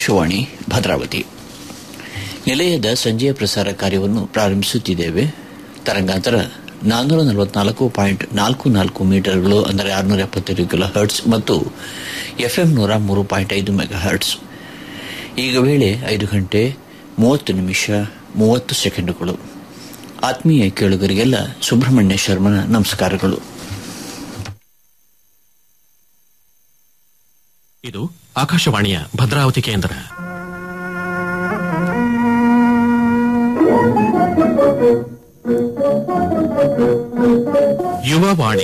ಆಕಾಶವಾಣಿ ಭದ್ರಾವತಿ ನಿಲಯದ ಸಂಜೆಯ ಪ್ರಸಾರ ಕಾರ್ಯವನ್ನು ಪ್ರಾರಂಭಿಸುತ್ತಿದ್ದೇವೆ ತರಂಗಾಂತರ ನಾನ್ನೂರ ನಲವತ್ನಾಲ್ಕು ಪಾಯಿಂಟ್ ನಾಲ್ಕು ನಾಲ್ಕು ಮೀಟರ್ಗಳು ಅಂದರೆ ಆರುನೂರ ಎಪ್ಪತ್ತೈದು ಕಿಲೋ ಹರ್ಟ್ಸ್ ಮತ್ತು ಎಫ್ಎಂ ನೂರ ಮೂರು ಪಾಯಿಂಟ್ ಐದು ಮೆಗಾ ಹರ್ಟ್ಸ್ ಈಗ ವೇಳೆ ಐದು ಗಂಟೆ ಮೂವತ್ತು ನಿಮಿಷ ಮೂವತ್ತು ಸೆಕೆಂಡುಗಳು ಆತ್ಮೀಯ ಕೇಳುಗರಿಗೆಲ್ಲ ಸುಬ್ರಹ್ಮಣ್ಯ ಶರ್ಮನ ನಮಸ್ಕಾರಗಳು ಇದು ಆಕಾಶವಾಣಿಯ ಭದ್ರಾವತಿ ಕೇಂದ್ರ ಯುವವಾಣಿ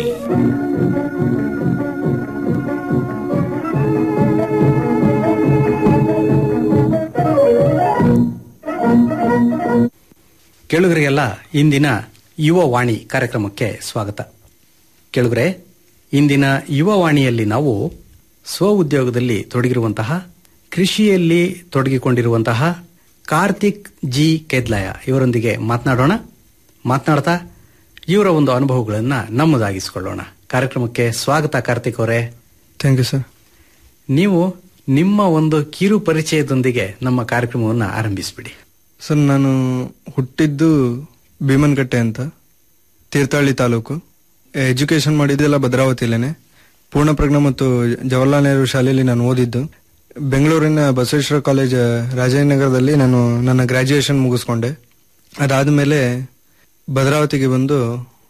ಕೇಳುಗರಿಗೆಲ್ಲ ಇಂದಿನ ಯುವ ವಾಣಿ ಕಾರ್ಯಕ್ರಮಕ್ಕೆ ಸ್ವಾಗತ ಕೇಳುಗರೆ ಇಂದಿನ ಯುವ ವಾಣಿಯಲ್ಲಿ ನಾವು ಸ್ವ ಉದ್ಯೋಗದಲ್ಲಿ ತೊಡಗಿರುವಂತಹ ಕೃಷಿಯಲ್ಲಿ ತೊಡಗಿಕೊಂಡಿರುವಂತಹ ಕಾರ್ತಿಕ್ ಜಿ ಕೆದ್ಲಾಯ ಇವರೊಂದಿಗೆ ಮಾತನಾಡೋಣ ಮಾತನಾಡ್ತಾ ಇವರ ಒಂದು ಅನುಭವಗಳನ್ನು ನಮ್ಮದಾಗಿಸಿಕೊಳ್ಳೋಣ ಕಾರ್ಯಕ್ರಮಕ್ಕೆ ಸ್ವಾಗತ ಕಾರ್ತಿಕ್ ಅವರೇ ಥ್ಯಾಂಕ್ ಯು ಸರ್ ನೀವು ನಿಮ್ಮ ಒಂದು ಕಿರು ಪರಿಚಯದೊಂದಿಗೆ ನಮ್ಮ ಕಾರ್ಯಕ್ರಮವನ್ನು ಆರಂಭಿಸಿಬಿಡಿ ಸರ್ ನಾನು ಹುಟ್ಟಿದ್ದು ಭೀಮನ್ಕಟ್ಟೆ ಅಂತ ತೀರ್ಥಹಳ್ಳಿ ತಾಲೂಕು ಎಜುಕೇಶನ್ ಮಾಡಿದ್ದೆಲ್ಲ ಭದ್ರಾವತಿಲೇನೆ ಪೂರ್ಣಪ್ರಜ್ಞ ಮತ್ತು ಜವಾಹರ್ಲಾಲ್ ನೆಹರು ಶಾಲೆಯಲ್ಲಿ ನಾನು ಓದಿದ್ದು ಬೆಂಗಳೂರಿನ ಬಸವೇಶ್ವರ ಕಾಲೇಜ್ ರಾಜಾಜಿನಗರದಲ್ಲಿ ನಾನು ನನ್ನ ಗ್ರಾಜ್ಯುಯೇಷನ್ ಮುಗಿಸ್ಕೊಂಡೆ ಅದಾದಮೇಲೆ ಭದ್ರಾವತಿಗೆ ಬಂದು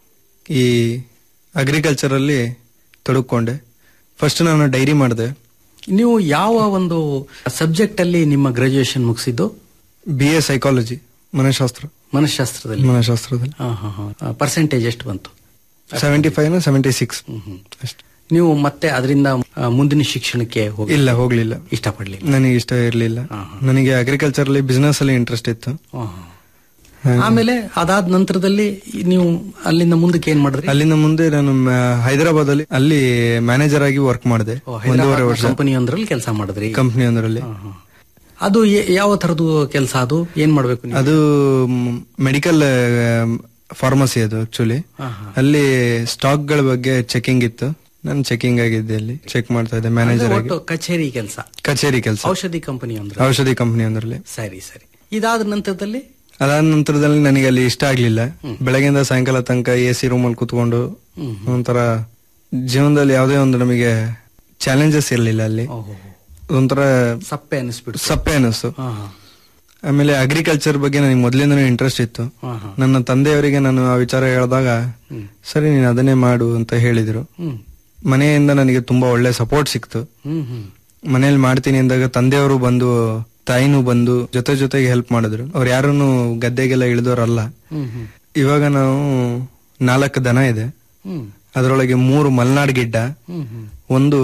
ಈ ಅಗ್ರಿಕಲ್ಚರಲ್ಲಿ ತೊಡಗಿಕೊಂಡೆ ಫಸ್ಟ್ ನಾನು ಡೈರಿ ಮಾಡಿದೆ ನೀವು ಯಾವ ಒಂದು ಸಬ್ಜೆಕ್ಟ್ ಅಲ್ಲಿ ನಿಮ್ಮ ಗ್ರಾಜುಯೇಷನ್ ಮುಗಿಸಿದ್ದು ಬಿ ಎ ಸೈಕಾಲಜಿ ಮನಃಶಾಸ್ತ್ರ ಮನಃಶಾಸ್ತ್ರದಲ್ಲಿ ಮನಃಶಾಸ್ತ್ರದಲ್ಲಿ ಪರ್ಸೆಂಟೇಜ್ ಎಷ್ಟು ಬಂತು ಸೆವೆಂಟಿ ಫೈವ್ ಸೆವೆಂಟಿ ಸಿಕ್ಸ್ ಅಷ್ಟೇ ನೀವು ಮತ್ತೆ ಅದರಿಂದ ಆ, ಮುಂದಿನ ಶಿಕ್ಷಣಕ್ಕೆ ಹೋಗಿ ಇಲ್ಲ ಹೋಗ್ಲಿಲ್ಲ ಇಷ್ಟಪಡ್ಲಿಲ್ಲ ನನಗೆ ಇಷ್ಟ ಇರಲಿಲ್ಲ ಹಾ, ನನಗೆ ಅಗ್ರಿಕಲ್ಚರ್ ಅಲ್ಲಿ ಬಿಸ್ನೆಸ್ ಅಲ್ಲಿ ಇಂಟ್ರೆಸ್ಟ್ ಇತ್ತು ಆಹಾ. ಆಮೇಲೆ ಅದಾದ ನಂತರದಲ್ಲಿ ನೀವು ಅಲ್ಲಿಂದ ಮುಂದಕ್ಕೆ ಏನ್ ಮಾಡಿದ್ರಿ ಅಲ್ಲಿಂದ ಮುಂದೆ ನಾನು ಹೈದರಾಬಾದ್ ಅಲ್ಲಿ ಅಲ್ಲಿ ಮ್ಯಾನೇಜರ್ ಆಗಿ ವರ್ಕ್ ಮಾಡಿದೆ ಒಂದೂವರೆ ವರ್ಷ ಕಂಪನಿ ಒಂದರಲ್ಲಿ ಕೆಲಸ ಮಾಡಿದ್ರಿ ಕಂಪ್ನಿ ಒಂದರಲ್ಲಿ ಆಹಾ. ಅದು ಎ- ಯಾವ ತರದ್ದು ಕೆಲಸ ಅದು ಏನ್ ಮಾಡ್ಬೇಕು ನೀವು? ಅದು ಮೆಡಿಕಲ್ ಫಾರ್ಮಸಿ ಅದು ಆಕ್ಚುಲಿ ಆಹಾ. ಅಲ್ಲಿ ಸ್ಟಾಕ್ ಗಳ ಬಗ್ಗೆ ಚೆಕಿಂಗ್ ಇತ್ತು ನಾನು ಚೆಕಿಂಗ್ ಆಗಿದ್ದೆ ಅಲ್ಲಿ ಚೆಕ್ ಮಾಡ್ತಾ ಇದ್ದೆ ಮ್ಯಾನೇಜರ್ ಆಗಿ ಒಟ್ಟು ಕಚೇರಿ ಕೆಲಸ ಕಚೇರಿ ಕೆಲಸ ಔಷಧಿ ಕಂಪನಿ ಅಂದ್ರೆ ಔಷಧಿ ಕಂಪನಿ ಒಂದರಲ್ಲಿ ಸರಿ ಸರಿ ಇದಾದ ನಂತರದಲ್ಲಿ ಅದಾದ ನಂತರದಲ್ಲಿ ನನಗೆ ಅಲ್ಲಿ ಇಷ್ಟ ಆಗ್ಲಿಲ್ಲ ಬೆಳಗ್ಗೆಯಿಂದ ಸಾಯಂಕಾಲ ತನಕ ಎ ಸಿ ರೂಮ್ ಅಲ್ಲಿ ಕುತ್ಕೊಂಡು ಒಂಥರ ಜೀವನದಲ್ಲಿ ಯಾವುದೇ ಒಂದು ನಮಗೆ ಚಾಲೆಂಜಸ್ ಇರಲಿಲ್ಲ ಅಲ್ಲಿ ಓಹೋ ಒಂಥರ ಸಪ್ಪೆ ಅನಿಸ್ಬಿಡ್ತು ಸಪ್ಪೆ ಅನಿಸ್ತು ಹಾ ಹಾ ಆಮೇಲೆ ಅಗ್ರಿಕಲ್ಚರ್ ಬಗ್ಗೆ ನನಗೆ ಮೊದಲಿಂದನೂ ಇಂಟ್ರೆಸ್ಟ್ ಇತ್ತು ಹಾ ಹಾ ನನ್ನ ತಂದೆಯವರಿಗೆ ನಾನು ಆ ವಿಚಾರ ಹೇಳಿದಾಗ ಹ್ಮ್. ಸರಿ ನೀನು ಅದನ್ನೇ ಮಾಡು ಅಂತ ಹೇಳಿದ್ರು ಹ್ಮ್ ಮನೆಯಿಂದ ನನಗೆ ತುಂಬಾ ಒಳ್ಳೆ ಸಪೋರ್ಟ್ ಸಿಕ್ತು ಹ್ಮ್ ಹ್ಮ್ ಮನೇಲಿ ಮಾಡ್ತೀನಿ ಅಂದಾಗ ತಂದೆಯವರು ಬಂದು ತಾಯಿನೂ ಬಂದು ಜೊತೆ ಜೊತೆಗೆ ಹೆಲ್ಪ್ ಮಾಡಿದ್ರು ಅವ್ರು ಯಾರನ್ನು ಗದ್ದೆಗೆಲ್ಲ ಇಳಿದವರಲ್ಲ ಹ್ಮ್ ಹ್ಮ್ ಇವಾಗ ನಾವು ನಾಲ್ಕು ದನ ಇದೆ ಹ್ಮ್ ಅದರೊಳಗೆ ಮೂರು ಮಲ್ನಾಡ್ ಗಿಡ್ಡ ಹ್ಮ್ ಹ್ಮ್ ಒಂದು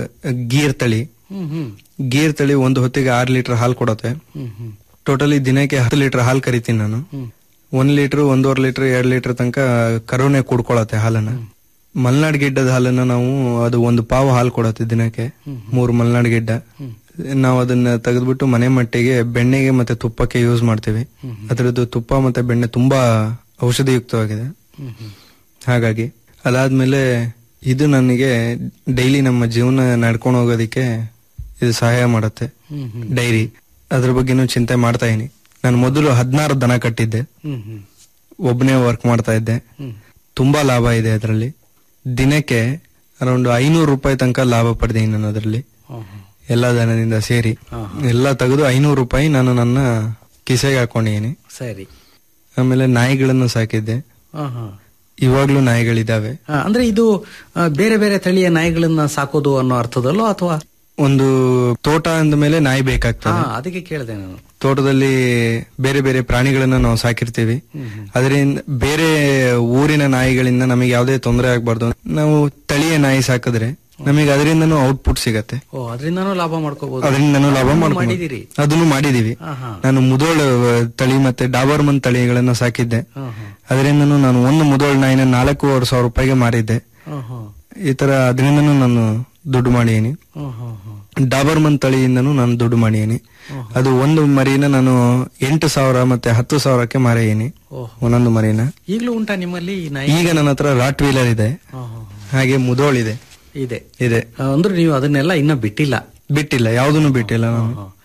ಗೀರ್ ತಳಿ ಹ್ಮ್ ಹ್ಮ್ ಗೀರ್ ತಳಿ ಒಂದು ಹೊತ್ತಿಗೆ ಆರು ಲೀಟರ್ ಹಾಲು ಕೊಡುತ್ತೆ ಹ್ಮ್ ಹ್ಮ್ ಟೋಟಲಿ ದಿನಕ್ಕೆ ಹತ್ತು ಲೀಟರ್ ಹಾಲು ಕರಿತೀನಿ ನಾನು ಹ್ಮ್ ಒಂದ್ ಲೀಟರ್ ಒಂದೂವರೆ ಲೀಟರ್ ಎರಡ್ ಲೀಟರ್ ತನಕ ಕರುಣೆ ಕುಡ್ಕೊಳತ್ತೆ ಹಾಲನ್ನ ಮಲ್ನಾಡ್ ಗಿಡ್ಡದ ಹಾಲನ್ನ ನಾವು ಅದು ಒಂದು ಪಾವು ಹಾಲು ಕೊಡತ್ತೆ ದಿನಕ್ಕೆ ಮೂರು ಮಲ್ನಾಡ್ ಗಿಡ್ಡ ನಾವು ಅದನ್ನ ತೆಗೆದ್ಬಿಟ್ಟು ಮನೆ ಮಟ್ಟಿಗೆ ಬೆಣ್ಣೆಗೆ ಮತ್ತೆ ತುಪ್ಪಕ್ಕೆ ಯೂಸ್ ಮಾಡ್ತೀವಿ ಅದರದ್ದು ತುಪ್ಪ ಮತ್ತೆ ಬೆಣ್ಣೆ ತುಂಬಾ ಔಷಧಿಯುಕ್ತವಾಗಿದೆ ಹ್ಮ್ ಹ್ಮ್ ಹಾಗಾಗಿ ಅದಾದ್ಮೇಲೆ ಇದು ನನಗೆ ಡೈಲಿ ನಮ್ಮ ಜೀವನ ನಡ್ಕೊಂಡು ಹೋಗೋದಿಕ್ಕೆ ಇದು ಸಹಾಯ ಮಾಡುತ್ತೆ ಹ್ಮ್ ಹ್ಮ್ ಡೈರಿ ಅದ್ರ ಬಗ್ಗೆನೂ ಚಿಂತೆ ಮಾಡ್ತಾ ಇದೀನಿ ನಾನು ಮೊದಲು ಹದಿನಾರು ದನ ಕಟ್ಟಿದ್ದೆ ಹ್ಮ್ ಹ್ಮ್ ಒಬ್ಬನೇ ವರ್ಕ್ ಮಾಡ್ತಾ ಇದ್ದೆ ಹ್ಮ್ ತುಂಬಾ ಲಾಭ ಇದೆ ಅದರಲ್ಲಿ ದಿನಕ್ಕೆ ಅರೌಂಡ್ ಐನೂರು ರೂಪಾಯಿ ತನಕ ಲಾಭ ಪಡೆದೀನಿ ನಾನು ಅದರಲ್ಲಿ ಹಾ, ಹಾ. ಎಲ್ಲ ದನದಿಂದ ಸೇರಿ ಹಾ, ಎಲ್ಲ ತೆಗೆದು ಐನೂರು ರೂಪಾಯಿ ನಾನು ನನ್ನ ಕಿಸೆಗೆ ಹಾಕೊಂಡಿದ್ದೀನಿ ಸರಿ ಆಮೇಲೆ ನಾಯಿಗಳನ್ನು ಸಾಕಿದ್ದೆ ಹಾ ಹಾ ಇವಾಗ್ಲೂ ನಾಯಿಗಳಿದಾವೆ ಆ, ಅಂದ್ರೆ ಇದು ಆ, ಬೇರೆ ಬೇರೆ ತಳಿಯ ನಾಯಿಗಳನ್ನ ಸಾಕೋದು ಅನ್ನೋ ಅರ್ಥದಲ್ಲೋ ಅಥವಾ ಒಂದು ತೋಟ ಅಂದ ಮೇಲೆ ನಾಯಿ ಹಾ ಬೇಕಾಗ್ತದೆ ಅದಕ್ಕೆ ಕೇಳಿದೆ ನಾನು ತೋಟದಲ್ಲಿ ಬೇರೆ ಬೇರೆ ಪ್ರಾಣಿಗಳನ್ನ ನಾವು ಸಾಕಿರ್ತೀವಿ ಅದರಿಂದ ಬೇರೆ ಊರಿನ ನಾಯಿಗಳಿಂದ ನಮಗೆ ಯಾವುದೇ ತೊಂದರೆ ಆಗ್ಬಾರ್ದು ನಾವು ತಳಿಯ ನಾಯಿ ಸಾಕಿದ್ರೆ ನಮಗೆ ಅದರಿಂದನೂ ಔಟ್ಪುಟ್ ಸಿಗತ್ತೆ ಓ ಅದರಿಂದನೂ ಲಾಭ ಮಾಡ್ಕೋಬಹುದು ಅದರಿಂದನೂ ಲಾಭ ಮಾಡ್ಕೊಂಡು ಮಾಡಿದಿರಿ ಅದನ್ನು ಮಾಡಿದೀವಿ ಹಾ ಹಾ ನಾನು ಮುದೋಳ್ ತಳಿ ಮತ್ತೆ ಡಾಬರ್ಮನ್ ತಳಿಗಳನ್ನ ಸಾಕಿದ್ದೆ ಹಾ ಹಾ ಅದರಿಂದನೂ ನಾನು ಒಂದು ಮುದೋಳ್ ನಾಯಿನ ನಾಲ್ಕೂವರೆ ಸಾವಿರ ರೂಪಾಯಿಗೆ ಮಾರಿದ್ದೆ ಹಾ ಹಾ ಈ ತರ ಅದರಿಂದನೂ ನಾನು ದುಡ್ಡು ಮಾಡಿದೀನಿ ಹಾ ಹಾ ಹಾ ಡಾಬರ್ಮನ್ ತಳಿಯಿಂದನೂ ನಾನು ದುಡ್ಡು ಮಾಡಿದೀನಿ ಅದು ಒಂದು ಮರಿನ ನಾನು ಎಂಟು ಸಾವಿರ ಮತ್ತೆ ಹತ್ತು ಸಾವಿರಕ್ಕೆ ಮಾರಿದೀನಿ ಓಹ್ ಒಂದೊಂದು ಮರಿನ ಈಗಲೂ ಉಂಟಾ ನಿಮ್ಮಲ್ಲಿ ಈ ನಾಯಿ ಈಗ ನನ್ನ ಹತ್ರ ರಾಟ್ ವೀಲರ್ ಇದೆ ಹಾ, ಹಾ, ಹಾಗೆ ಮುದೋಳ್ ಇದೆ ಇದೆ ಇದೆ ಆ, ಅಂದ್ರೆ ನೀವು ಅದನ್ನೆಲ್ಲ ಇನ್ನ ಬಿಟ್ಟಿಲ್ಲ ಬಿಟ್ಟಿಲ್ಲ ಯಾವ್ದನ್ನು ಬಿಟ್ಟಿಲ್ಲ ನಾನು ಹಾ.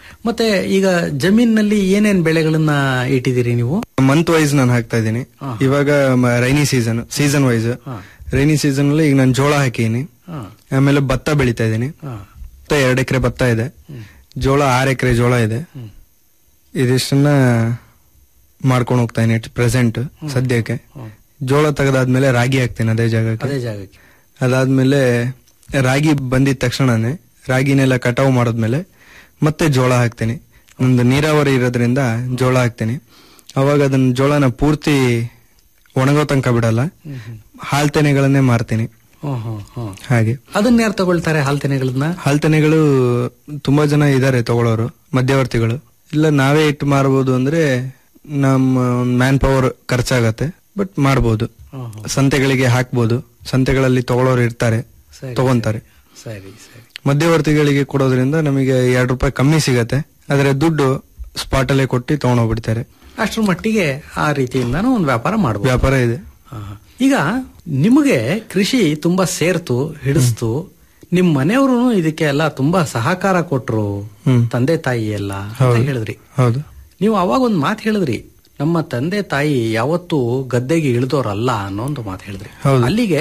ಮತ್ತೆ ಈಗ ಜಮೀನಿನಲ್ಲಿ ಏನೇನ್ ಬೆಳೆಗಳನ್ನ ಇಟ್ಟಿದ್ದೀರಿ ನೀವು ಮಂತ್ ವೈಸ್ ನಾನು ಹಾಕ್ತಾ ಇದ್ದೀನಿ ಹಾ. ಇವಾಗ ರೈನಿ ಸೀಸನ್ ಸೀಸನ್ ವೈಸ್ ಹಾ. ರೈನಿ ಸೀಸನ್ ಅಲ್ಲಿ ಈಗ ನಾನು ಜೋಳ ಹಾಕಿನಿ ಹಾ, ಆಮೇಲೆ ಭತ್ತ ಬೆಳಿತಾ ಇದ್ದೀನಿ ಹಾ, ಭತ್ತ ಎರಡು ಎಕರೆ ಭತ್ತ ಇದೆ ಜೋಳ ಆರು ಎಕರೆ ಜೋಳ ಇದೆ ಹ್ಮ್. ಇದಿಷ್ಟನ್ನ ಮಾಡ್ಕೊಂಡು ಹೋಗ್ತಾ ಇದೀನಿ ಪ್ರೆಸೆಂಟ್ ಸದ್ಯಕ್ಕೆ ಹ್ಮ್. ಜೋಳ ತೆಗೆದಾದ್ಮೇಲೆ ರಾಗಿ ಹಾಕ್ತೀನಿ ಅದೇ ಜಾಗಕ್ಕೆ ಅದೇ ಜಾಗಕ್ಕೆ ಅದಾದ್ಮೇಲೆ ರಾಗಿ ಬಂದಿದ ತಕ್ಷಣನೇ ರಾಗಿನೆಲ್ಲ ಕಟಾವು ಮಾಡಿದ್ಮೇಲೆ ಮತ್ತೆ ಜೋಳ ಹಾಕ್ತೀನಿ ಒಂದು ನೀರಾವರಿ ಇರೋದ್ರಿಂದ ಜೋಳ ಹಾಕ್ತೀನಿ ಅವಾಗ ಅದನ್ನ ಜೋಳನ ಪೂರ್ತಿ ಒಣಗೋ ತನಕ ಬಿಡಲ್ಲ ಹಾಲ್ತೆನೆಗಳನ್ನೇ ಮಾರ್ತೀನಿ ಹ್ಮ್, ಹ್ಮ್, ಹ್ಮ್. ಹಾಗೆ ಅದನ್ನ ಯಾರು ತಗೊಳ್ತಾರೆ ಹಾಲ್ತೆನೆಗಳನ್ನ ಹಾಲ್ತೆನೆಗಳು ತುಂಬಾ ಜನ ಇದ್ದಾರೆ ತಗೊಳ್ಳೋರು ಮಧ್ಯವರ್ತಿಗಳು ಇಲ್ಲ ನಾವೇ ಇಟ್ಟು ಮಾರ್ಬೋದು ಅಂದ್ರೆ ನಮ್ಮ ಮ್ಯಾನ್ ಪವರ್ ಖರ್ಚಾಗತ್ತೆ ಬಟ್ ಮಾಡ್ಬೋದು ಹ್ಮ್, ಹ್ಮ್. ಸಂತೆಗಳಿಗೆ ಹಾಕ್ಬೋದು ಸಂತೆಗಳಲ್ಲಿ ತಗೊಳ್ಳೋರು ಇರ್ತಾರೆ ಸರಿ, ತಗೊಂತಾರೆ ಸರಿ ಸರಿ ಮಧ್ಯವರ್ತಿಗಳಿಗೆ ಕೊಡೋದ್ರಿಂದ ನಮಗೆ ಎರಡು ರೂಪಾಯಿ ಕಮ್ಮಿ ಸಿಗತ್ತೆ ಆದ್ರೆ ದುಡ್ಡು ಸ್ಪಾಟ್ ಅಲ್ಲೇ ಕೊಟ್ಟು ತಗೊಂಡೋಗ್ಬಿಡ್ತಾರೆ ಅಷ್ಟ್ರ ಮಟ್ಟಿಗೆ ಆ ರೀತಿಯಿಂದಾನು ಒಂದು ವ್ಯಾಪಾರ ಮಾಡಬಹುದು ವ್ಯಾಪಾರ ಇದೆ ಈಗ ನಿಮಗೆ ಕೃಷಿ ತುಂಬಾ ಸೇರ್ತು ಹಿಡಿಸ್ತು ನಿಮ್ ಮನೆಯವರು ಇದಕ್ಕೆ ಎಲ್ಲ ತುಂಬಾ ಸಹಕಾರ ಕೊಟ್ರು ಹ್ಮ್. ತಂದೆ ತಾಯಿ ಎಲ್ಲ ಅಂತ ಹೌದು. ಹೇಳಿದ್ರಿ ಹೌದು ನೀವು ಅವಾಗ ಒಂದು ಮಾತು ಹೇಳಿದ್ರಿ ನಮ್ಮ ತಂದೆ ತಾಯಿ ಯಾವತ್ತೂ ಗದ್ದೆಗೆ ಇಳಿದೋರಲ್ಲ ಅನ್ನೋ ಒಂದು ಮಾತು ಹೇಳಿದ್ರಿ ಹೌದು. ಅಲ್ಲಿಗೆ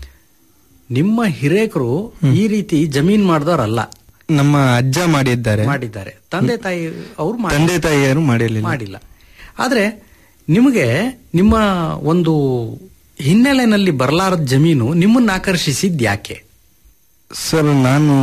ನಿಮ್ಮ ಹಿರೇಕರು ಈ ರೀತಿ ಜಮೀನ್ ಮಾಡಿದವರಲ್ಲ ನಮ್ಮ ಅಜ್ಜ ಮಾಡಿದ್ದಾರೆ ಮಾಡಿದ್ದಾರೆ ತಂದೆ ತಾಯಿ ಅವ್ರು ಮಾಡಿ- ತಂದೆ ತಾಯಿಯರು ಮಾಡಿರ್ಲಿಲ್ಲ ಮಾಡಿಲ್ಲ ಆದ್ರೆ ನಿಮಗೆ ನಿಮ್ಮ ಒಂದು ಹಿನ್ನೆಲೆಯಲ್ಲಿ ಬರಲಾರದ ಜಮೀನು ನಿಮ್ಮನ್ನ ಆಕರ್ಷಿಸಿದ್ ಯಾಕೆ ಸರ್ ನಾನು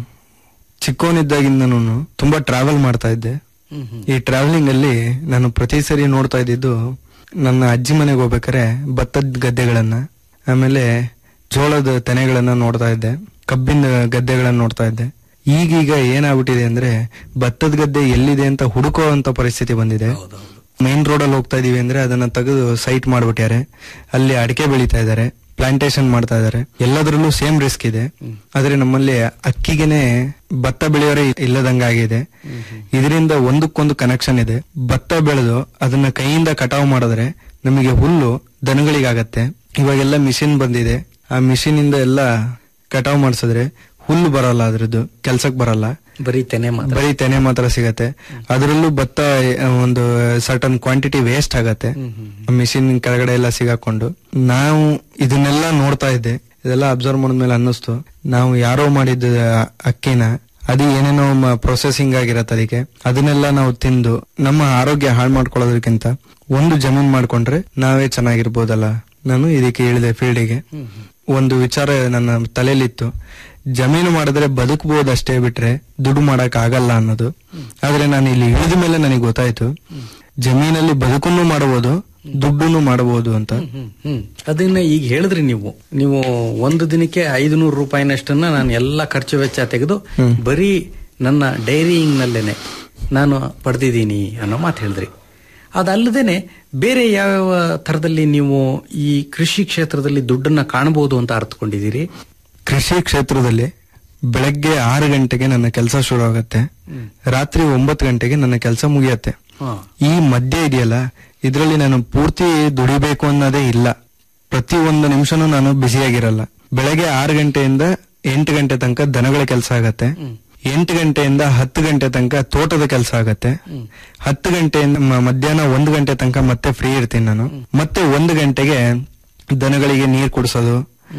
ಚಿಕ್ಕವನಿದ್ದಾಗಿಂದನೂ ತುಂಬಾ ಟ್ರಾವೆಲ್ ಮಾಡ್ತಾ ಇದ್ದೆ ಹ್ಮ್ ಹ್ಮ್. ಈ ಟ್ರಾವೆಲಿಂಗ್ ಅಲ್ಲಿ ನಾನು ಪ್ರತಿ ಸರಿ ನೋಡ್ತಾ ಇದ್ದಿದ್ದು ನನ್ನ ಅಜ್ಜಿ ಮನೆಗೆ ಹೋಗ್ಬೇಕಾರೆ ಭತ್ತದ ಗದ್ದೆಗಳನ್ನ ಆಮೇಲೆ ಜೋಳದ ತೆನೆಗಳನ್ನ ನೋಡ್ತಾ ಇದ್ದೆ ಕಬ್ಬಿನ ಗದ್ದೆಗಳನ್ನ ನೋಡ್ತಾ ಇದ್ದೆ ಈಗೀಗ ಏನಾಗ್ಬಿಟ್ಟಿದೆ ಅಂದ್ರೆ ಭತ್ತದ ಗದ್ದೆ ಎಲ್ಲಿದೆ ಅಂತ ಹುಡುಕೋ ಅಂತ ಪರಿಸ್ಥಿತಿ ಬಂದಿದೆ ಮೈನ್ ರೋಡ್ ಅಲ್ಲಿ ಹೋಗ್ತಾ ಇದೀವಿ ಅಂದ್ರೆ ಅದನ್ನ ತೆಗೆದು ಸೈಟ್ ಮಾಡ್ಬಿಟ್ಟಾರೆ ಅಲ್ಲಿ ಅಡಿಕೆ ಬೆಳೀತಾ ಇದಾರೆ ಪ್ಲಾಂಟೇಶನ್ ಮಾಡ್ತಾ ಇದಾರೆ ಎಲ್ಲದರಲ್ಲೂ ಸೇಮ್ ರಿಸ್ಕ್ ಇದೆ ಆದ್ರೆ ನಮ್ಮಲ್ಲಿ ಅಕ್ಕಿಗೆನೆ ಭತ್ತ ಬೆಳೆಯೋರೆ ಇಲ್ಲದಂಗಾಗಿದೆ ಇದರಿಂದ ಒಂದಕ್ಕೊಂದು ಕನೆಕ್ಷನ್ ಇದೆ ಭತ್ತ ಬೆಳೆದು ಅದನ್ನ ಕೈಯಿಂದ ಕಟಾವು ಮಾಡಿದ್ರೆ ನಮಗೆ ಹುಲ್ಲು ದನಗಳಿಗಾಗತ್ತೆ ಇವಾಗೆಲ್ಲ ಮಿಷಿನ್ ಬಂದಿದೆ ಆ ಮಿಷಿನ್ ಇಂದ ಎಲ್ಲ ಕಟಾವು ಮಾಡಿಸಿದ್ರೆ ಹುಲ್ಲು ಬರಲ್ಲ ಅದ್ರದ್ದು ಕೆಲ್ಸಕ್ ಬರಲ್ಲ ಬರೀ ತೆನೆ ಮಾತ್ರ ಬರೀ ತೆನೆ ಮಾತ್ರ ಸಿಗತ್ತೆ ಅದರಲ್ಲೂ ಭತ್ತ ಆ, ಒಂದು ಸರ್ಟನ್ ಕ್ವಾಂಟಿಟಿ ವೇಸ್ಟ್ ಆಗತ್ತೆ ಮಿಷಿನ್ ಕೆಳಗಡೆ ಎಲ್ಲ ಸಿಗಾಕೊಂಡು ನಾವು ಇದನ್ನೆಲ್ಲ ನೋಡ್ತಾ ಇದ್ದೆ ಇದೆಲ್ಲ ಅಬ್ಸರ್ವ್ ಮಾಡಿದ್ಮೇಲೆ ಅನ್ನಿಸ್ತು ನಾವು ಯಾರೋ ಮಾಡಿದ ಅಕ್ಕಿನ ಅದು ಏನೇನೋ ಪ್ರೊಸೆಸಿಂಗ್ ಆಗಿರತ್ತೆ ಅದಕ್ಕೆ ಅದನ್ನೆಲ್ಲ ನಾವು ತಿಂದು ನಮ್ಮ ಆರೋಗ್ಯ ಹಾಳು ಮಾಡ್ಕೊಳ್ಳೋದಕ್ಕಿಂತ ಒಂದು ಜಮೀನ್ ಮಾಡ್ಕೊಂಡ್ರೆ ನಾವೇ ಚೆನ್ನಾಗಿರ್ಬೋದಲ್ಲ ನಾನು ಇದಕ್ಕೆ ಇಳಿದೆ ಫೀಲ್ಡಿಗೆ ಒಂದು ವಿಚಾರ ನನ್ನ ತಲೆಯಲ್ಲಿತ್ತು ಜಮೀನು ಮಾಡಿದ್ರೆ ಬದುಕಬಹುದಷ್ಟೇ ಬಿಟ್ರೆ ದುಡ್ಡು ಮಾಡಕ್ ಆಗಲ್ಲ ಅನ್ನೋದು ಆದ್ರೆ ನಾನು ಇಲ್ಲಿ ಇಳಿದ ಮೇಲೆ ನನಗೆ ಗೊತ್ತಾಯ್ತು ಜಮೀನಲ್ಲಿ ಬದುಕನ್ನು ಮಾಡಬಹುದು ದುಡ್ಡನ್ನು ಮಾಡಬಹುದು ಅಂತ ಹ್ಮ್, ಹ್ಮ್. ಅದನ್ನ ಈಗ ಹೇಳಿದ್ರಿ ನೀವು ನೀವು ಒಂದು ದಿನಕ್ಕೆ ಐದು ನೂರು ರೂಪಾಯಿನಷ್ಟನ್ನ ನಾನು ಎಲ್ಲ ಖರ್ಚು ವೆಚ್ಚ ತೆಗೆದು ಬರೀ ನನ್ನ ಡೈರಿಯಿಂಗ್ ನಲ್ಲೇನೆ ನಾನು ಪಡೆದಿದ್ದೀನಿ ಅನ್ನೋ ಮಾತು ಹೇಳಿದ್ರಿ ಅದಲ್ಲದೇನೆ ಬೇರೆ ಯಾವ ತರದಲ್ಲಿ ನೀವು ಈ ಕೃಷಿ ಕ್ಷೇತ್ರದಲ್ಲಿ ದುಡ್ಡನ್ನ ಕಾಣಬಹುದು ಅಂತ ಅರ್ಥಕೊಂಡಿದ್ದೀರಿ ಕೃಷಿ ಕ್ಷೇತ್ರದಲ್ಲಿ ಬೆಳಗ್ಗೆ ಆರು ಗಂಟೆಗೆ ನನ್ನ ಕೆಲಸ ಶುರು ಆಗತ್ತೆ ರಾತ್ರಿ ಒಂಬತ್ತು ಗಂಟೆಗೆ ನನ್ನ ಕೆಲಸ ಮುಗಿಯತ್ತೆ ಹಾ. ಈ ಮಧ್ಯೆ ಇದೆಯಲ್ಲ ಇದರಲ್ಲಿ ನಾನು ಪೂರ್ತಿ ದುಡಿಬೇಕು ಅನ್ನೋದೇ ಇಲ್ಲ ಪ್ರತಿ ಒಂದು ನಿಮಿಷನೂ ನಾನು ಬ್ಯುಸಿಯಾಗಿರಲ್ಲ ಬೆಳಗ್ಗೆ ಆರು ಗಂಟೆಯಿಂದ ಎಂಟು ಗಂಟೆ ತನಕ ದನಗಳ ಕೆಲಸ ಆಗತ್ತೆ ಎಂಟು ಗಂಟೆಯಿಂದ ಹತ್ತು ಗಂಟೆ ತನಕ ತೋಟದ ಕೆಲಸ ಆಗತ್ತೆ ಹತ್ತು ಗಂಟೆಯಿಂದ ಮ- ಮಧ್ಯಾಹ್ನ ಒಂದು ಗಂಟೆ ತನಕ ಮತ್ತೆ ಫ್ರೀ ಇರ್ತೀನಿ ನಾನು ಮತ್ತೆ ಒಂದು ಗಂಟೆಗೆ ದನಗಳಿಗೆ ನೀರ್ ಕುಡಿಸೋದು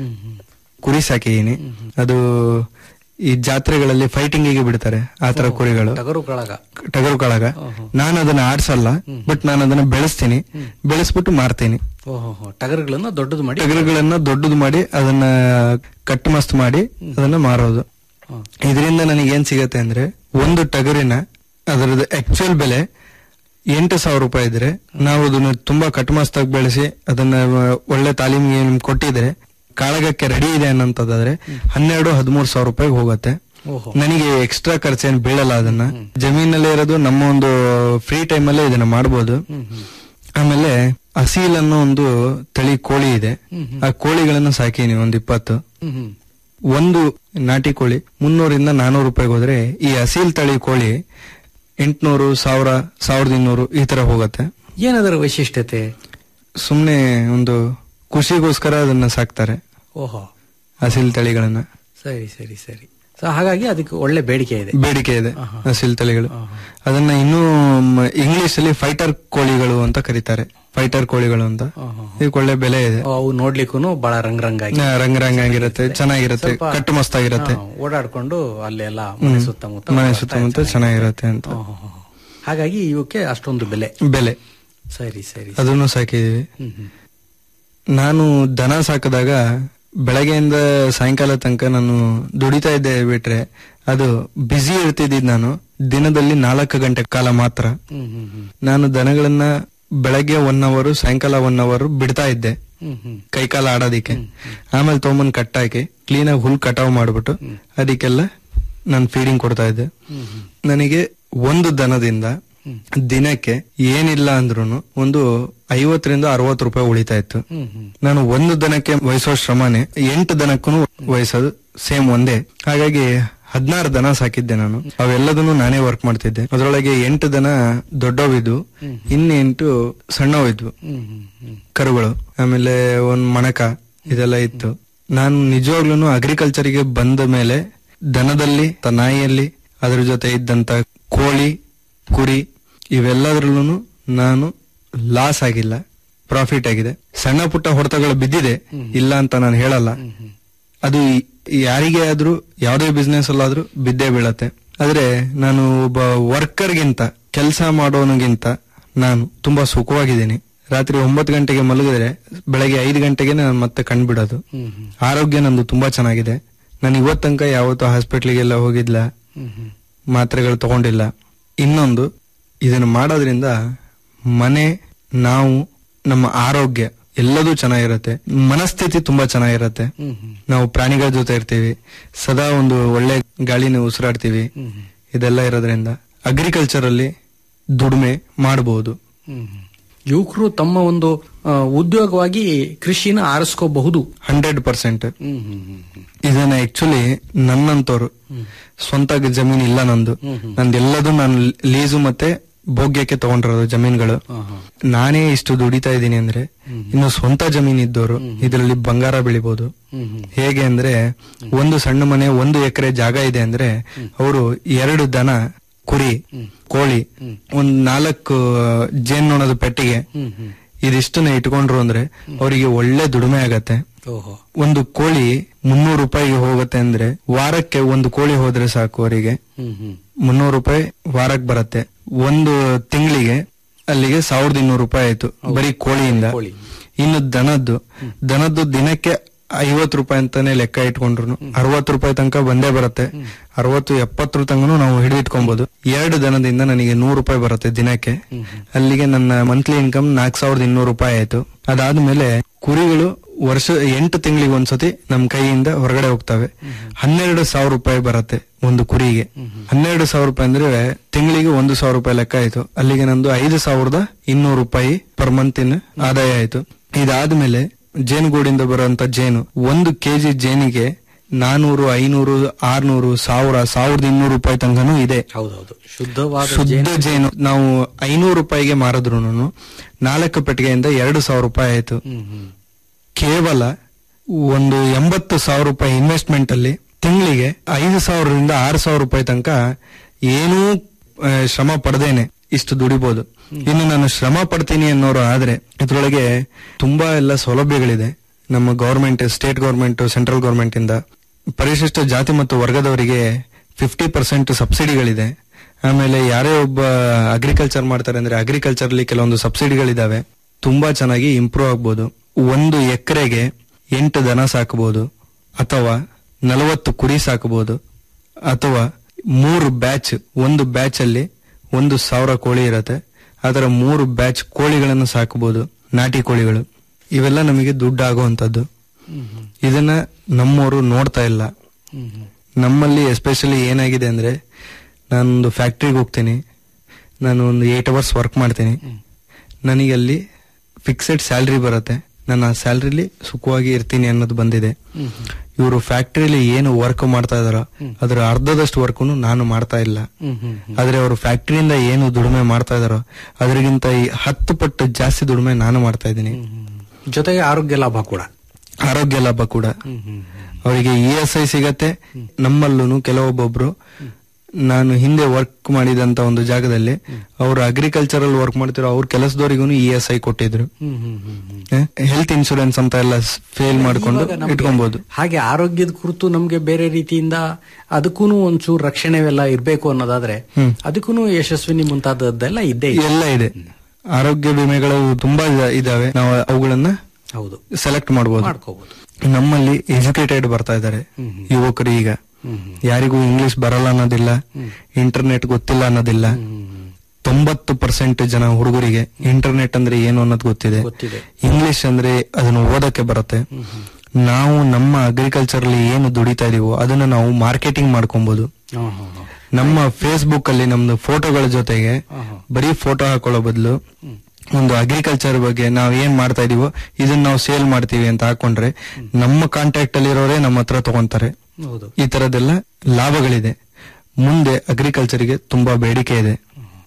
ಕುರಿ ಸಾಕಿದೀನಿ ಅದು ಈ ಜಾತ್ರೆಗಳಲ್ಲಿ ಫೈಟಿಂಗಿಗೆ ಬಿಡ್ತಾರೆ ಆ ತರ ಕುರಿಗಳು ಟಗರು ಕಳಗ ಟಗರು ಕಳಗ ನಾನು ಅದನ್ನ ಆಡ್ಸಲ್ಲ ಬಟ್ ನಾನು ಅದನ್ನ ಬೆಳೆಸ್ತೀನಿ ಬೆಳೆಸ್ಬಿಟ್ಟು ಮಾರ್ತೀನಿ ಓಹೋ ಟಗರುಗಳನ್ನ ದೊಡ್ಡದು ಮಾಡಿ ಟಗರುಗಳನ್ನ ದೊಡ್ಡದು ಮಾಡಿ ಅದನ್ನ ಕಟ್ ಮಸ್ತ್ ಮಾಡಿ ಅದನ್ನ ಮಾರೋದು ಹಾ. ಇದರಿಂದ ನನಗೆ ಏನ್ ಸಿಗತ್ತೆ ಅಂದ್ರೆ ಒಂದು ಟಗರಿನ ಅದರದ್ದು ಆಕ್ಚುಯಲ್ ಬೆಲೆ ಎಂಟು ಸಾವಿರ ರೂಪಾಯಿ ಇದ್ರೆ ನಾವು ಅದನ್ನ ತುಂಬಾ ಕಟ್ಮಸ್ತಾಗಿ ಬೆಳೆಸಿ ಅದನ್ನ ಒಳ್ಳೆ ತಾಲೀಮಿಗೆ ನಿಮ್ಗೆ ಕೊಟ್ಟಿದ್ರೆ ಕಾಳಗಕ್ಕೆ ರೆಡಿ ಇದೆ ಅನ್ನೋಂಥದ್ದಾದ್ರೆ ಹನ್ನೆರಡು ಹದಿಮೂರು ಸಾವಿರ ರೂಪಾಯಿಗೆ ಹೋಗುತ್ತೆ ಓಹೋ ನನಗೆ ಎಕ್ಸ್ಟ್ರಾ ಖರ್ಚೇನು ಬೀಳಲ್ಲ ಅದನ್ನ ಜಮೀನಲ್ಲೇ ಇರೋದು ನಮ್ಮ ಒಂದು ಫ್ರೀ ಟೈಮ್ ಅಲ್ಲೇ ಇದನ್ನ ಮಾಡಬಹುದು ಆಮೇಲೆ ಅಸೀಲ್ ಅನ್ನೋ ಒಂದು ತಳಿ ಕೋಳಿ ಇದೆ ಆ ಕೋಳಿಗಳನ್ನ ಸಾಕೀನಿ ಒಂದ್ ಇಪ್ಪತ್ತು ಹ್ಮ್ ಹ್ಮ್ ಒಂದು ನಾಟಿ ಕೋಳಿ ಮುನ್ನೂರಿಂದ ನಾನೂರು ರೂಪಾಯಿಗೆ ಹೋದ್ರೆ ಈ ಅಸೀಲ್ ತಳಿ ಕೋಳಿ ಎಂಟ್ನೂರು ಸಾವಿರ ಸಾವಿರದ ಇನ್ನೂರು ಈ ತರ ಹೋಗತ್ತೆ ಏನದರ ವೈಶಿಷ್ಟ್ಯತೆ ಸುಮ್ನೆ ಒಂದು ಖುಷಿಗೋಸ್ಕರ ಅದನ್ನ ಸಾಕ್ತಾರೆ ಓಹೋ ಅಸೀಲ್ ತಳಿಗಳನ್ನ ಸರಿ ಸರಿ ಸರಿ ಸೊ ಹಾಗಾಗಿ ಅದಕ್ಕೆ ಒಳ್ಳೆ ಬೇಡಿಕೆ ಇದೆ ಬೇಡಿಕೆ ಇದೆ ಅಸೀಲ್ ತಳಿಗಳು ಅದನ್ನ ಇನ್ನೂ ಮ- ಇಂಗ್ಲಿಷ್ ಅಲ್ಲಿ ಫೈಟರ್ ಕೋಳಿಗಳು ಅಂತ ಕರೀತಾರೆ ಫೈಟರ್ ಕೋಳಿಗಳು ಅಂತ ಇದಕ್ಕೆ ಒಳ್ಳೆ ಬೆಲೆ ಇದೆ ಅವು ನೋಡ್ಲಿಕ್ಕೂ ಬಹಳ ರಂಗ್ ರಂಗಾಗಿ ಆ, ರಂಗ್ ರಂಗ್ ಆಗಿರುತ್ತೆ ಚೆನ್ನಾಗಿರುತ್ತೆ ಸ್ವಲ್ಪ- ಕಟ್ಟು ಮಸ್ತಾಗಿರುತ್ತೆ ಹಾ, ಓಡಾಡ್ಕೊಂಡು ಅಲ್ಲೆಲ್ಲ ಮನೆ ಸುತ್ತಮುತ್ತ ಮನೆ ಸುತ್ತಮುತ್ತ ಚೆನ್ನಾಗಿರುತ್ತೆ ಅಂತ ಹಾ, ಹಾ, ಹಾ. ಹಾಗಾಗಿ ಇವಕ್ಕೆ ಅಷ್ಟೊಂದು ಬೆಲೆ ಬೆಲೆ ಸರಿ ಸರಿ ಅದನ್ನು ಸಾಕಿದೀವಿ ಹ್ಮ್, ಹ್ಮ್. ನಾನು ದನ ಸಾಕಿದಾಗ ಬೆಳಗ್ಗೆಯಿಂದ ಸಾಯಂಕಾಲ ತನಕ ನಾನು ದುಡಿತಾ ಇದ್ದೆ ಬಿಟ್ರೆ ಅದು ಬ್ಯುಸಿ ಇರ್ತಿದ್ದಿದ್ ನಾನು ದಿನದಲ್ಲಿ ನಾಲ್ಕು ಗಂಟೆ ಕಾಲ ಮಾತ್ರ ಹ್ಮ್, ಹ್ಮ್, ಹ್ಮ್. ನಾನು ದನಗಳನ್ನ ಬೆಳಗ್ಗೆ ಒನ್ ಅವರ್ ಸಾಯಂಕಾಲ ಒನ್ ಅವರ್ ಬಿಡ್ತಾ ಇದ್ದೆ ಹ್ಮ್, ಹ್ಮ್. ಕೈಕಾಲ ಆಡೋದಿಕ್ಕೆ ಆಮೇಲೆ ತೊಗೊಂಬಂದ್ ಕಟ್ಟಾಕಿ ಕ್ಲೀನ್ ಆಗಿ ಹುಲ್ ಕಟಾವ್ ಮಾಡ್ಬಿಟ್ಟು ಅದಕ್ಕೆಲ್ಲ ನಾನು ಫೀಡಿಂಗ್ ಕೊಡ್ತಾ ಇದ್ದೆ ನನಗೆ ಒಂದು ದನದಿಂದ ದಿನಕ್ಕೆ ಏನಿಲ್ಲ ಅಂದ್ರೂ ಒಂದು ಐವತ್ತರಿಂದ ಅರವತ್ತು ರೂಪಾಯಿ ಉಳಿತಾ ಇತ್ತು ಹ್ಮ್, ಹ್ಮ್. ನಾನು ಒಂದು ದನಕ್ಕೆ ವಹಿಸೋ ಶ್ರಮನೆ ಎಂಟು ದನಕ್ಕೂ ವಹಿಸೋದು ಸೇಮ್ ಒಂದೇ ಹಾಗಾಗಿ ಹದಿನಾರು ದನ ಸಾಕಿದ್ದೆ ನಾನು ಅವೆಲ್ಲದನ್ನು ನಾನೇ ವರ್ಕ್ ಮಾಡ್ತಿದ್ದೆ ಅದರೊಳಗೆ ಎಂಟು ದನ ದೊಡ್ಡವಿದ್ವು ಇನ್ನೆಂಟು ಸಣ್ಣವಿದ್ವು ಹ್ಮ್, ಹ್ಮ್, ಹ್ಮ್. ಕರುಗಳು ಆಮೇಲೆ ಒಂದ್ ಮಣಕ ಇದೆಲ್ಲ ಇತ್ತು ನಾನು ನಿಜವಾಗ್ಲೂ ಅಗ್ರಿಕಲ್ಚರ್ಗೆ ಬಂದ ಮೇಲೆ ದನದಲ್ಲಿ ತ- ನಾಯಿಯಲ್ಲಿ ಅದ್ರ ಜೊತೆ ಇದ್ದಂತ ಕೋಳಿ ಕುರಿ ಇವೆಲ್ಲದ್ರಲ್ಲೂ ನಾನು ಲಾಸ್ ಆಗಿಲ್ಲ ಪ್ರಾಫಿಟ್ ಆಗಿದೆ ಸಣ್ಣ ಪುಟ್ಟ ಹೊಡೆತಗಳು ಬಿದ್ದಿದೆ ಇಲ್ಲ ಅಂತ ನಾನು ಹೇಳಲ್ಲ ಅದು ಈ- ಯಾರಿಗೇ ಆದ್ರೂ ಯಾವುದೇ ಬಿಸ್ನೆಸ್ ಅಲ್ಲಾದ್ರೂ ಬಿದ್ದೇ ಬೀಳತ್ತೆ ಆದ್ರೆ ನಾನು ಒಬ್ಬ ವರ್ಕರ್ಗಿಂತ ಕೆಲಸ ಮಾಡೋನಿಗಿಂತ ನಾನು ತುಂಬಾ ಸುಖವಾಗಿದ್ದೀನಿ ರಾತ್ರಿ ಒಂಬತ್ತು ಗಂಟೆಗೆ ಮಲಗಿದ್ರೆ ಬೆಳಗ್ಗೆ ಐದು ಗಂಟೆಗೆ ನಾನು ಮತ್ತೆ ಕಂಡ್ಬಿಡೋದು ಹ್ಮ್, ಹ್ಮ್. ಆರೋಗ್ಯ ನಂದು ತುಂಬಾ ಚೆನ್ನಾಗಿದೆ ನಾನು ಇವತ್ತು ತನಕ ಯಾವತ್ತೂ ಹಾಸ್ಪಿಟ್ಲಿಗೆಲ್ಲ ಹೋಗಿಲ್ಲ ಹ್ಮ್, ಹ್ಮ್. ಮಾತ್ರೆಗಳು ತಗೊಂಡಿಲ್ಲ ಇನ್ನೊಂದು ಇದನ್ನು ಮಾಡೋದ್ರಿಂದ ಮನೆ ನಾವು ನಮ್ಮ ಆರೋಗ್ಯ ಎಲ್ಲದೂ ಚೆನ್ನಾಗಿರುತ್ತೆ ಮನಸ್ಥಿತಿ ತುಂಬಾ ಚೆನ್ನಾಗಿರುತ್ತೆ ಹ್ಮ್, ಹ್ಮ್. ನಾವು ಪ್ರಾಣಿಗಳ ಜೊತೆ ಇರ್ತೀವಿ ಸದಾ ಒಂದು ಒಳ್ಳೆ ಗಾಳಿನ ಉಸಿರಾಡ್ತೀವಿ ಹ್ಮ್, ಹ್ಮ್. ಇದೆಲ್ಲ ಇರೋದ್ರಿಂದ ಅಗ್ರಿಕಲ್ಚರ್ ಅಲ್ಲಿ ದುಡಿಮೆ ಮಾಡಬಹುದು ಹ್ಮ್, ಹ್ಮ್. ಯುವಕರು ತಮ್ಮ ಒಂದು ಆ, ಉದ್ಯೋಗವಾಗಿ ಕೃಷಿನ ಆರಿಸ್ಕೋಬಹುದು ಹಂಡ್ರೆಡ್ ಪರ್ಸೆಂಟ್ ಹ್ಮ್, ಹ್ಮ್, ಹ್ಮ್, ಹ್ಮ್. ಇದನ್ನ ಆಕ್ಚುಲಿ ನನ್ನಂತವ್ರು ಸ್ವಂತ ಜಮೀನ್ ಇಲ್ಲ ನಂದು ನಂದೆಲ್ಲದು ನಾನು ಲೀಸು ಮತ್ತೆ ಭೋಗ್ಯಕ್ಕೆ ತಗೊಂಡಿರೋದು ಜಮೀನುಗಳು ಹಾ, ಹಾ. ನಾನೇ ಇಷ್ಟು ದುಡಿತಾ ಇದ್ದೀನಿ ಅಂದ್ರೆ ಇನ್ನು ಸ್ವಂತ ಜಮೀನ್ ಇದ್ದವರು ಇದರಲ್ಲಿ ಬಂಗಾರ ಬೆಳಿಬಹುದು ಹ್ಮ್, ಹ್ಮ್. ಹೇಗೆ ಅಂದ್ರೆ ಒಂದು ಸಣ್ಣ ಮನೆ ಒಂದು ಎಕರೆ ಜಾಗ ಇದೆ ಅಂದ್ರೆ ಅವರು ಎರಡು ದನ ಕುರಿ ಕೋಳಿ ಒಂದ್ ನಾಲ್ಕು ಜೇನ್ನೊಣದ ಪೆಟ್ಟಿಗೆ ಹ್ಮ್, ಹ್ಮ್. ಇದಿಷ್ಟನ್ನ ಇಟ್ಕೊಂಡ್ರು ಅಂದ್ರೆ ಅವರಿಗೆ ಒಳ್ಳೆ ದುಡಿಮೆ ಆಗತ್ತೆ ಓಹೋ ಒಂದು ಕೋಳಿ ಮುನ್ನೂರು ರೂಪಾಯಿಗೆ ಹೋಗುತ್ತೆ ಅಂದ್ರೆ ವಾರಕ್ಕೆ ಒಂದು ಕೋಳಿ ಹೋದ್ರೆ ಸಾಕು ಅವರಿಗೆ ಹ್ಮ್ ಹ್ಮ್ ಮುನ್ನೂರು ರೂಪಾಯಿ ವಾರಕ್ಕೆ ಬರುತ್ತೆ ಒಂದು ತಿಂಗಳಿಗೆ ಅಲ್ಲಿಗೆ ಸಾವಿರದ ಇನ್ನೂರು ರೂಪಾಯಿ ಆಯ್ತು ಬರೀ ಕೋಳಿಯಿಂದ ಕೋಳಿ. ಇನ್ನು ದನದ್ದು ದನದ್ದು ದಿನಕ್ಕೆ ಐವತ್ತು ರೂಪಾಯಿ ಅಂತಾನೆ ಲೆಕ್ಕ ಇಟ್ಕೊಂಡ್ರು ಅರವತ್ತು ರೂಪಾಯಿ ತನಕ ಬಂದೇ ಬರುತ್ತೆ ಅರವತ್ತು ಎಪ್ಪತ್ತರ ತನಕನು ನಾವು ಹಿಡಿದಿಟ್ಕೊಬಹುದು ಎರಡು ದನದಿಂದ ನನಗೆ ನೂರು ರೂಪಾಯಿ ಬರುತ್ತೆ ದಿನಕ್ಕೆ ಅಲ್ಲಿಗೆ ನನ್ನ ಮಂತ್ಲಿ ಇನ್ಕಮ್ ನಾಲ್ಕು ಸಾವಿರದ ಇನ್ನೂರು ರೂಪಾಯಿ ಆಯ್ತು ಅದಾದ್ಮೇಲೆ ಕುರಿಗಳು ವರ್ಷ ಎಂಟು ತಿಂಗಳಿಗೆ ಒಂದ್ಸತಿ ನಮ್ ಕೈಯಿಂದ ಹೊರಗಡೆ ಹೋಗ್ತವೆ ಹನ್ನೆರಡು ಸಾವಿರ ರೂಪಾಯಿ ಬರುತ್ತೆ ಒಂದು ಕುರಿಗೆ ಹನ್ನೆರಡು ಸಾವಿರ ರೂಪಾಯಿ ಅಂದ್ರೆ ತಿಂಗಳಿಗೆ ಒಂದು ಸಾವಿರ ರೂಪಾಯಿ ಲೆಕ್ಕ ಆಯ್ತು ಅಲ್ಲಿಗೆ ನಂದು ಐದು ಸಾವಿರದ ಇನ್ನೂರು ರೂಪಾಯಿ ಪರ್ ಮಂತಿನ ಆದಾಯ ಆಯ್ತು ಇದಾದ್ಮೇಲೆ ಜೇನುಗೂಡಿಂದ ಬರುವಂತ ಜೇನು ಒಂದು ಕೆಜಿ ಜೇನಿಗೆ ನಾನೂರು ಐನೂರು ಆರ್ನೂರು ಸಾವಿರ ಸಾವಿರದ ಇನ್ನೂರು ರೂಪಾಯಿ ತನಕನೂ ಇದೆ ಹೌದೌದು ಶುದ್ಧವಾದ ಶುದ್ಧ ಜೇನು ನಾವು ಐನೂರು ರೂಪಾಯಿಗೆ ಮಾರಿದ್ರು ನಾಲ್ಕು ಪೆಟ್ಟಿಗೆಯಿಂದ ಎರಡು ಸಾವಿರ ರೂಪಾಯಿ ಆಯ್ತು ಹ್ಮ್ ಹ್ಮ್ ಕೇವಲ ಒಂದು ಎಂಬತ್ತು ಸಾವಿರ ರೂಪಾಯಿ ಇನ್ವೆಸ್ಟ್ಮೆಂಟ್ ಅಲ್ಲಿ ತಿಂಗಳಿಗೆ ಐದು ಸಾವಿರದಿಂದ ಆರು ಸಾವಿರ ರೂಪಾಯಿ ತನಕ ಏನೂ ಆ, ಶ್ರಮ ಪಡೆದೇನೆ ಇಷ್ಟು ದುಡಿಬಹುದು ಇನ್ನು ನಾನು ಶ್ರಮ ಪಡ್ತೀನಿ ಅನ್ನೋರು ಆದ್ರೆ ಇದ್ರೊಳಗೆ ತುಂಬಾ ಎಲ್ಲ ಸೌಲಭ್ಯಗಳಿದೆ ನಮ್ಮ government state government central government ಇಂದ ಪರಿಶಿಷ್ಟ ಜಾತಿ ಮತ್ತು ವರ್ಗದವರಿಗೆ ಫಿಫ್ಟಿ ಪರ್ಸೆಂಟ್ ಸಬ್ಸಿಡಿಗಳಿದೆ ಆಮೇಲೆ ಯಾರೇ ಒಬ್ಬ ಅಗ್ರಿಕಲ್ಚರ್ ಮಾಡ್ತಾರೆ ಅಂದ್ರೆ ಅಗ್ರಿಕಲ್ಚರ್ ಅಲ್ಲಿ ಕೆಲವೊಂದು ಸಬ್ಸಿಡಿಗಳಿದಾವೆ ತುಂಬಾ ಚೆನ್ನಾಗಿ ಇಂಪ್ರೂವ್ ಆಗ್ಬೋದು ಒಂದು ಎಕರೆಗೆ ಎಂಟು ದನ ಸಾಕಬಹುದು ಅಥವಾ ನಲವತ್ತು ಕುರಿ ಸಾಕಬಹುದು ಅಥವಾ ಮೂರು ಬ್ಯಾಚ್ ಒಂದು ಬ್ಯಾಚ್ ಅಲ್ಲಿ ಒಂದು ಸಾವಿರ ಕೋಳಿ ಇರತ್ತೆ ಅದರ ಮೂರು ಬ್ಯಾಚ್ ಕೋಳಿಗಳನ್ನು ಸಾಕಬಹುದು ನಾಟಿ ಕೋಳಿಗಳು ಇವೆಲ್ಲ ನಮಗೆ ದುಡ್ಡು ಆಗುವಂತದ್ದು ಇದನ್ನ ನಮ್ಮವರು ನೋಡ್ತಾ ಇಲ್ಲ ಹ್ಮ್ ಹ್ಮ್ ನಮ್ಮಲ್ಲಿ ಎಸ್ಪೆಷಲಿ ಏನಾಗಿದೆ ಅಂದ್ರೆ ನಾನೊಂದು ಫ್ಯಾಕ್ಟ್ರಿಗೆ ಹೋಗ್ತೀನಿ ನಾನು ಒಂದು ಏಟ್ ಅವರ್ಸ್ ವರ್ಕ್ ಮಾಡ್ತೀನಿ ನನಗೆ ಅಲ್ಲಿ ಫಿಕ್ಸೆಡ್ ಸ್ಯಾಲ್ರಿ ಬರುತ್ತೆ ನಾನು ಆ ಸ್ಯಾಲ್ರಿಲಿ ಸುಖವಾಗಿ ಇರ್ತೀನಿ ಅನ್ನೋದು ಬಂದಿದೆ ಇವರು ಫ್ಯಾಕ್ಟ್ರಿಲಿ ಏನು ವರ್ಕ್ ಮಾಡ್ತಾ ಇದಾರೋ ಅದರ ಅರ್ಧದಷ್ಟು ವರ್ಕ್ ನಾನು ಮಾಡ್ತಾ ಇಲ್ಲ ಹ್ಮ್ ಹ್ಮ್ ಹ್ಮ್. ಆದ್ರೆ ಅವರು ಫ್ಯಾಕ್ಟ್ರಿಯಿಂದ ಏನು ದುಡಿಮೆ ಮಾಡ್ತಾ ಇದಾರೋ ಅದರಿಗಿಂತ ಈ ಹತ್ತು ಪಟ್ಟು ಜಾಸ್ತಿ ದುಡಿಮೆ ನಾನು ಮಾಡ್ತಾ ಇದ್ದೀನಿ ಜೊತೆಗೆ ಆರೋಗ್ಯ ಲಾಭ ಕೂಡ ಆರೋಗ್ಯ ಲಾಭ ಕೂಡ ಹ್ಮ್ ಹ್ಮ್ ಅವರಿಗೆ ಇ ಎಸ್ ಐ ಸಿಗತ್ತೆ ನಮ್ಮಲ್ಲೂ ಕೆಲವೊಬ್ಬೊಬ್ರು ನಾನು ಹಿಂದೆ ವರ್ಕ್ ಮಾಡಿದಂತ ಒಂದು ಜಾಗದಲ್ಲಿ ಅವರು ಅಗ್ರಿಕಲ್ಚರಲ್ ವರ್ಕ್ ಮಾಡ್ತಿರೋ ಅವ್ರ ಕೆಲಸದವರಿಗೂ ಇ ಎಸ್ ಐ ಕೊಟ್ಟಿದ್ರು ಹ್ಮ್ ಹ್ಮ್ ಹ್ಮ್ ಹ್ಮ್ ಹೆಲ್ತ್ ಇನ್ಶೂರೆನ್ಸ್ ಅಂತ ಎಲ್ಲ ಫೇಲ್ ಮಾಡ್ಕೊಂಡು ಇವಾಗ ನಮ್ಗೆ ಇಟ್ಕೊಬಹುದು ಹಾಗೆ ಆರೋಗ್ಯದ ಕುರಿತು ನಮ್ಗೆ ಬೇರೆ ರೀತಿಯಿಂದ ಅದಕ್ಕೂ ಒಂಚೂರು ರಕ್ಷಣೆವೆಲ್ಲ ಇರ್ಬೇಕು ಅನ್ನೋದಾದ್ರೆ ಅದಕ್ಕೂ ಯಶಸ್ವಿನಿ ಮುಂತಾದದ್ದೆಲ್ಲ ಇದ್ದೇ ಇದೆ ಎಲ್ಲ ಇದೆ ಆರೋಗ್ಯ ವಿಮೆಗಳು ತುಂಬಾ ಇದ- ಇದಾವೆ ನಾವು ಅವುಗಳನ್ನ ಹೌದು ಸೆಲೆಕ್ಟ್ ಮಾಡಬಹುದು ಮಾಡ್ಕೋಬಹುದು ನಮ್ಮಲ್ಲಿ ಎಜುಕೇಟೆಡ್ ಬರ್ತಾ ಇದ್ದಾರೆ ಯುವಕರು ಈಗ ಯಾರಿಗೂ ಇಂಗ್ಲಿಷ್ ಬರಲ್ಲ ಅನ್ನೋದಿಲ್ಲ ಇಂಟರ್ನೆಟ್ ಗೊತ್ತಿಲ್ಲ ಅನ್ನೋದಿಲ್ಲ ತೊಂಬತ್ತು ಪರ್ಸೆಂಟ್ ಜನ ಹುಡುಗರಿಗೆ ಇಂಟರ್ನೆಟ್ ಅಂದ್ರೆ ಏನು ಅನ್ನೋದು ಗೊತ್ತಿದೆ ಗೊತ್ತಿದೆ. ಇಂಗ್ಲಿಷ್ ಅಂದ್ರೆ ಅದನ್ನು ಓದಕ್ಕೆ ಬರುತ್ತೆ ನಾವು ನಮ್ಮ ಅಗ್ರಿಕಲ್ಚರ್ ಅಲ್ಲಿ ಏನು ದುಡಿತಾ ಇದೀವೋ ಅದನ್ನ ನಾವು ಮಾರ್ಕೆಟಿಂಗ್ ಮಾಡ್ಕೊಬಹುದು ಹ್ಮ್, ಹ್ಮ್, ಹ್ಮ್. ನಮ್ಮ ಫೇಸ್ಬುಕ್ ಅಲ್ಲಿ ನಮ್ದು ಫೋಟೋಗಳ ಜೊತೆಗೆ ಬರೀ ಫೋಟೋ ಹಾಕೊಳ್ಳೋ ಬದಲು ಒಂದು ಅಗ್ರಿಕಲ್ಚರ್ ಬಗ್ಗೆ ನಾವ್ ಏನ್ ಮಾಡ್ತಾ ಇದೀವೋ ಇದನ್ನ ನಾವು ಸೇಲ್ ಮಾಡ್ತೀವಿ ಅಂತ ಹಾಕೊಂಡ್ರೆ ನಮ್ಮ ಕಾಂಟ್ಯಾಕ್ಟ್ ಅಲ್ಲಿ ಇರೋರೇ ನಮ್ಮ ಹತ್ರ ತಗೊಂತಾರೆ ಹೌದು ಈ ತರದೆಲ್ಲ ಲಾಭಗಳಿದೆ ಮುಂದೆ ಅಗ್ರಿಕಲ್ಚರ್ಗೆ ತುಂಬಾ ಬೇಡಿಕೆ ಇದೆ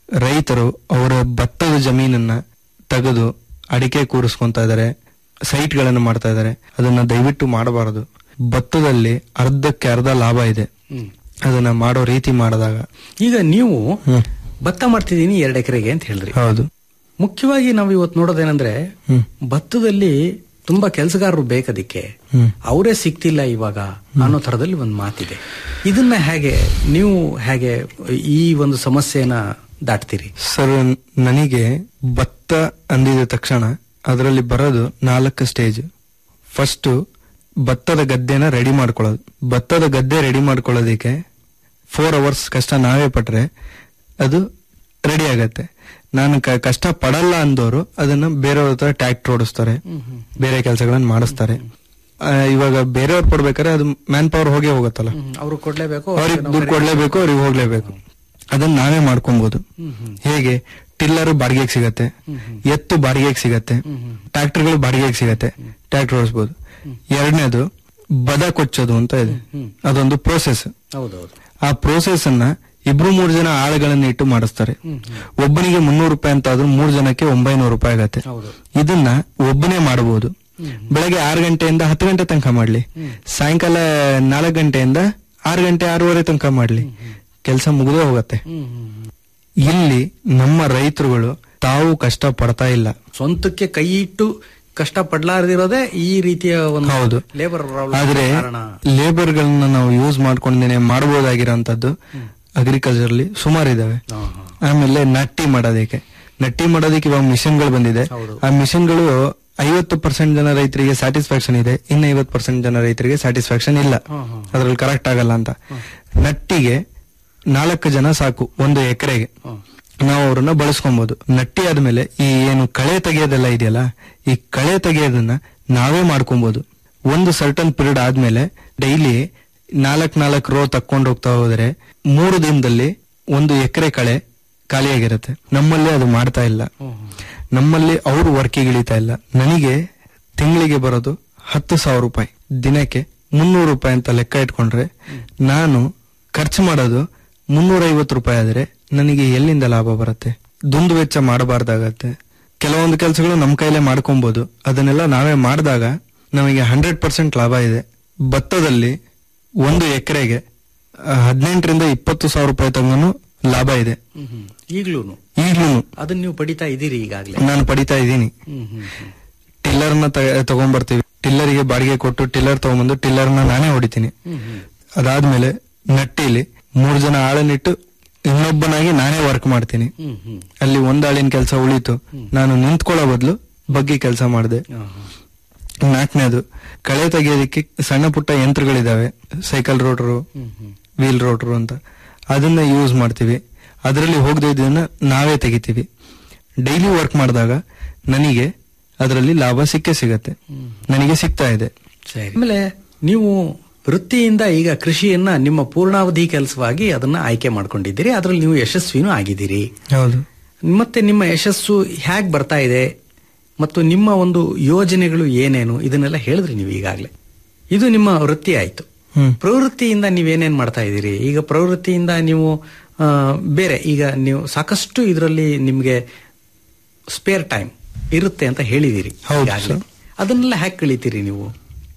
ರೈತರು ಅವರ ಭತ್ತದ ಜಮೀನನ್ನ ತೆಗೆದು ಅಡಿಕೆ ಕೂರಿಸ್ಕೊಂತ ಇದಾರೆ ಸೈಟ್ಗಳನ್ನು ಮಾಡ್ತಾ ಇದಾರೆ ಅದನ್ನ ದಯವಿಟ್ಟು ಮಾಡಬಾರದು ಭತ್ತದಲ್ಲಿ ಅರ್ಧಕ್ಕೆ ಅರ್ಧ ಲಾಭ ಇದೆ ಹ್ಮ್. ಅದನ್ನ ಮಾಡೋ ರೀತಿ ಮಾಡಿದಾಗ ಈಗ ನೀವು ಹ್ಮ್. ಭತ್ತ ಮಾಡ್ತಿದ್ದೀನಿ ಎರಡು ಎಕರೆಗೆ ಅಂತ ಹೇಳಿದ್ರಿ ಹೌದು ಮುಖ್ಯವಾಗಿ ನಾವು ಇವತ್ತು ನೋಡೋದೇನಂದ್ರೆ ಹ್ಮ್. ಭತ್ತದಲ್ಲಿ ತುಂಬಾ ಕೆಲಸಗಾರರು ಬೇಕದಕ್ಕೆ ಹ್ಮ್. ಅವರೇ ಸಿಗ್ತಿಲ್ಲ ಇವಾಗ ಅನ್ನೋ ತರದಲ್ಲಿ ಒಂದು ಮಾತಿದೆ ಇದನ್ನ ಹೇಗೆ ನೀವು ಹೇಗೆ ಈ ಒಂದು ಸಮಸ್ಯೆನ ದಾಟ್ತೀರಿ ಸರ್ ನನಗೆ ಭತ್ತ ಅಂದಿದ ತಕ್ಷಣ ಅದರಲ್ಲಿ ಬರೋದು ನಾಲ್ಕು ಸ್ಟೇಜ್ ಫಸ್ಟ್ ಭತ್ತದ ಗದ್ದೆನ ರೆಡಿ ಮಾಡ್ಕೊಳ್ಳೋದು ಭತ್ತದ ಗದ್ದೆ ರೆಡಿ ಮಾಡ್ಕೊಳ್ಳೋದಕ್ಕೆ ಫೋರ್ ಅವರ್ಸ್ ಕಷ್ಟ ನಾವೇ ಪಟ್ರೆ ಅದು ರೆಡಿ ಆಗತ್ತೆ ನಾನು ಕ- ಕಷ್ಟ ಪಡಲ್ಲ ಅಂದವರು ಅದನ್ನ ಬೇರೆಯವ್ರ ಹತ್ರ ಟ್ಯಾಕ್ಟರ್ ಓಡಿಸ್ತಾರೆ ಬೇರೆ ಕೆಲಸಗಳನ್ನ ಮಾಡಿಸ್ತಾರೆ ಆ, ಇವಾಗ ಬೇರೆಯವ್ರು ಪಡ್ಬೇಕಾದ್ರೆ ಅದು ಮ್ಯಾನ್ ಪವರ್ ಹೋಗೇ ಹೋಗುತ್ತಲ್ಲ ಅವರು ಕೊಡ್ಲೇಬೇಕು ಅವ್ರಿಗೆ ದುಡ್ಡು ಕೊಡ್ಲೇಬೇಕು ಅವ್ರಿಗೆ ಹೋಗ್ಲೇಬೇಕು ಅದನ್ನ ನಾವೇ ಮಾಡ್ಕೊಬಹುದು ಹೇಗೆ ಟಿಲ್ಲರ್ ಬಾಡಿಗೆಗೆ ಸಿಗತ್ತೆ ಎತ್ತು ಬಾಡಿಗೆಗೆ ಸಿಗತ್ತೆ ಟ್ರಾಕ್ಟರ್ಗಳು ಬಾಡಿಗೆಗೆ ಸಿಗತ್ತೆ ಟ್ರಾಕ್ಟರ್ ಓಡಿಸ್ಬೋದು ಎರಡನೇದು ಬದ ಕೊಚ್ಚೋದು ಅಂತ ಇದೆ ಅದೊಂದು ಪ್ರೋಸೆಸ್ ಹೌದೌದು ಆ ಪ್ರೋಸೆಸ್ ಅನ್ನ ಇಬ್ರು ಮೂರು ಜನ ಆಳುಗಳನ್ನ ಇಟ್ಟು ಮಾಡಿಸ್ತಾರೆ ಒಬ್ಬನಿಗೆ ಮುನ್ನೂರು ರೂಪಾಯಿ ಅಂತ ಆದ್ರೂ ಮೂರು ಜನಕ್ಕೆ ಒಂಬೈನೂರು ರೂಪಾಯಿ ಆಗತ್ತೆ ಹೌದು ಇದನ್ನ ಒಬ್ಬನೇ ಮಾಡಬಹುದು ಬೆಳಗ್ಗೆ ಆರು ಗಂಟೆಯಿಂದ ಹತ್ತು ಗಂಟೆ ತನಕ ಮಾಡ್ಲಿ ಸಾಯಂಕಾಲ ನಾಲ್ಕು ಗಂಟೆಯಿಂದ ಆರು ಗಂಟೆ ಆರೂವರೆ ತನಕ ಮಾಡ್ಲಿ ಕೆಲಸ ಮುಗಿದೇ ಹೋಗತ್ತೆ ಹ್ಮ್, ಹ್ಮ್, ಹ್ಮ್. ಇಲ್ಲಿ ನಮ್ಮ ರೈತರುಗಳು ತಾವು ಕಷ್ಟ ಪಡ್ತಾ ಇಲ್ಲ ಸ್ವಂತಕ್ಕೆ ಕೈ ಇಟ್ಟು ಕಷ್ಟ ಪಡ್ಲಾರ್ದಿರೋದೇ ಈ ರೀತಿಯ ಒಂದು ಹೌದು. ಲೇಬರ್ ಆದ್ರೆ ಕಾರಣ ಲೇಬರ್ ಗಳನ್ನ ನಾವು ಯೂಸ್ ಮಾಡ್ಕೊಂಡೇನೆ ಮಾಡಬಹುದಾಗಿರೋಂಥದ್ದು ಅಗ್ರಿಕಲ್ಚರ್ ಅಲ್ಲಿ ಸುಮಾರು ಇದಾವೆ ಹಾ, ಹಾ. ಆಮೇಲೆ ನಟ್ಟಿ ಮಾಡೋದಕ್ಕೆ ನಟ್ಟಿ ಮಾಡೋದಕ್ಕೆ ಇವಾಗ ಮಿಷನ್ಗಳು ಬಂದಿದೆ ಹೌದು. ಆ ಮಿಷನ್ಗಳು ಐವತ್ತು ಪರ್ಸೆಂಟ್ ಜನ ರೈತರಿಗೆ ಸ್ಯಾಟಿಸ್ಫ್ಯಾಕ್ಷನ್ ಇದೆ ಇನ್ನು ಐವತ್ತು ಪರ್ಸೆಂಟ್ ಜನ ರೈತರಿಗೆ ಸ್ಯಾಟಿಸ್ಫ್ಯಾಕ್ಷನ್ ಇಲ್ಲ ಹಾ, ಹಾ. ಅದ್ರಲ್ಲಿ ಕರೆಕ್ಟ್ ಆಗಲ್ಲ ಅಂತ ನಟ್ಟಿಗೆ ನಾಲ್ಕು ಜನ ಸಾಕು ಒಂದು ಎಕರೆಗೆ ನಾವು ಅವ್ರನ್ನ ಬಳಸ್ಕೊಬಹುದು ನಟ್ಟಿ ಆದ್ಮೇಲೆ ಈ ಏನು ಕಳೆ ತೆಗೆಯೋದೆಲ್ಲ ಇದೆಯಲ್ಲ ಈ ಕಳೆ ತೆಗೆಯೋದನ್ನ ನಾವೇ ಮಾಡ್ಕೊಬಹುದು ಒಂದು ಸರ್ಟನ್ ಪೀರಿಯಡ್ ಆದ್ಮೇಲೆ ಡೈಲಿ ನಾಲ್ಕ್ ನಾಲ್ಕು ರೋ ತಕ್ಕೊಂಡು ಹೋಗ್ತಾ ಹೋದ್ರೆ ಮೂರು ದಿನದಲ್ಲಿ ಒಂದು ಎಕರೆ ಕಳೆ ಖಾಲಿಯಾಗಿರುತ್ತೆ ನಮ್ಮಲ್ಲಿ ಅದು ಮಾಡ್ತಾ ಇಲ್ಲ ನಮ್ಮಲ್ಲಿ ಅವರು ವರ್ಕಿಗೆ ಇಳಿತಾ ಇಲ್ಲ ನನಗೆ ತಿಂಗಳಿಗೆ ಬರೋದು ಹತ್ತು ಸಾವಿರ ರೂಪಾಯಿ ದಿನಕ್ಕೆ ಮುನ್ನೂರು ರೂಪಾಯಿ ಅಂತ ಲೆಕ್ಕ ಇಟ್ಕೊಂಡ್ರೆ ನಾನು ಖರ್ಚು ಮಾಡೋದು ಮುನ್ನೂರ ಐವತ್ತು ರೂಪಾಯಿ ಆದ್ರೆ ನನಗೆ ಎಲ್ಲಿಂದ ಲಾಭ ಬರುತ್ತೆ ದುಂದು ವೆಚ್ಚ ಮಾಡಬಾರ್ದಾಗತ್ತೆ ಕೆಲವೊಂದು ಕೆಲಸಗಳು ನಮ್ಮ ಕೈಲೇ ಮಾಡ್ಕೊಬಹುದು ಅದನ್ನೆಲ್ಲ ನಾವೇ ಮಾಡಿದಾಗ ನಮಗೆ ಹಂಡ್ರೆಡ್ ಪರ್ಸೆಂಟ್ ಲಾಭ ಇದೆ ಭತ್ತದಲ್ಲಿ ಒಂದು ಎಕರೆಗೆ ಹದಿನೆಂಟರಿಂದ ಇಪ್ಪತ್ತು ಸಾವಿರ ರೂಪಾಯಿ ತನಕ ಲಾಭ ಇದೆ ಈಗ್ಲೂನು ಈಗ್ಲೂ ಅದನ್ನ ನೀವು ಪಡಿತಾ ಇದ್ದೀರಿ ಈಗಾಗ್ಲೇ ನಾನು ಪಡಿತಾ ಇದ್ದೀನಿ ಹ್ಮ್ ಹ್ಮ್ ಹ್ಮ್. ಟಿಲ್ಲರ್ನ ತಗೊಂಡ್ಬರ್ತೀವಿ ಟಿಲ್ಲರಿಗೆ ಬಾಡಿಗೆ ಕೊಟ್ಟು ಟಿಲ್ಲರ್ ತಗೊಂಡ್ಬಂದು ಟಿಲ್ಲರ್ನ ನಾನೇ ಹೊಡಿತೀನಿ ಹ್ಮ್ ಹ್ಮ್. ಅದಾದ್ಮೇಲೆ ನಟ್ಟಿಲಿ ಮೂರ್ ಜನ ಆಳನ್ನಿಟ್ಟು ಇನ್ನೊಬ್ಬನಾಗಿ ನಾನೇ ವರ್ಕ್ ಮಾಡ್ತೀನಿ ಹ್ಮ್ ಹ್ಮ್. ಅಲ್ಲಿ ಒಂದಾಳಿನ ಕೆಲಸ ಉಳಿತು ನಾನು ನಿಂತ್ಕೊಳ್ಳೋ ಬದಲು ಬಗ್ಗೆ ಕೆಲಸ ಮಾಡಿದೆ ಹಾ, ಹಾ. ನಾಲ್ಕನೇದು ಕಳೆ ತೆಗೆಯೋದಕ್ಕೆ ಸಣ್ಣ ಪುಟ್ಟ ಯಂತ್ರಗಳಿದಾವೆ ಸೈಕಲ್ ರೋಡ್ರು ಹ್ಮ್ ಹ್ಮ್. ವೀಲ್ ರೋಡ್ರು ಅಂತ ಅದನ್ನ ಯೂಸ್ ಮಾಡ್ತೀವಿ ಅದರಲ್ಲಿ ಹೋಗದೆ ಇದನ್ನ ನಾವೇ ತೆಗಿತೀವಿ ಡೈಲಿ ವರ್ಕ್ ಮಾಡಿದಾಗ ನನಗೆ ಅದರಲ್ಲಿ ಲಾಭ ಸಿಕ್ಕೇ ಸಿಗತ್ತೆ ನನಗೆ ಸಿಗ್ತಾ ಇದೆ ಸರಿ ಆಮೇಲೆ ನೀವು ವೃತ್ತಿಯಿಂದ ಈಗ ಕೃಷಿಯನ್ನ ನಿಮ್ಮ ಪೂರ್ಣಾವಧಿ ಕೆಲಸವಾಗಿ ಅದನ್ನ ಆಯ್ಕೆ ಮಾಡ್ಕೊಂಡಿದ್ದೀರಿ ಅದರಲ್ಲಿ ನೀವು ಯಶಸ್ವಿನೂ ಆಗಿದ್ದೀರಿ ಹೌದು ಮತ್ತೆ ನಿಮ್ಮ ಯಶಸ್ಸು ಹೇಗ್ ಬರ್ತಾ ಇದೆ ಮತ್ತು ನಿಮ್ಮ ಒಂದು ಯೋಜನೆಗಳು ಏನೇನು ಇದನ್ನೆಲ್ಲ ಹೇಳಿದ್ರಿ ನೀವು ಈಗಾಗಲೇ ಇದು ನಿಮ್ಮ ವೃತ್ತಿ ಆಯ್ತು ಹ್ಮ್ ಪ್ರವೃತ್ತಿಯಿಂದ ನೀವೇನೇನ್ ಮಾಡ್ತಾ ಇದ್ದೀರಿ ಈಗ ಪ್ರವೃತ್ತಿಯಿಂದ ನೀವು ಆ, ಬೇರೆ ಈಗ ನೀವು ಸಾಕಷ್ಟು ಇದರಲ್ಲಿ ನಿಮ್ಗೆ ಸ್ಪೇರ್ ಟೈಮ್ ಇರುತ್ತೆ ಅಂತ ಹೇಳಿದಿರಿ ಹೌದು, ಈಗಾಗ್ಲೇ. ಸರ್. ಅದನ್ನೆಲ್ಲ ಹ್ಯಾಕ್ ಕಳಿತೀರಿ ನೀವು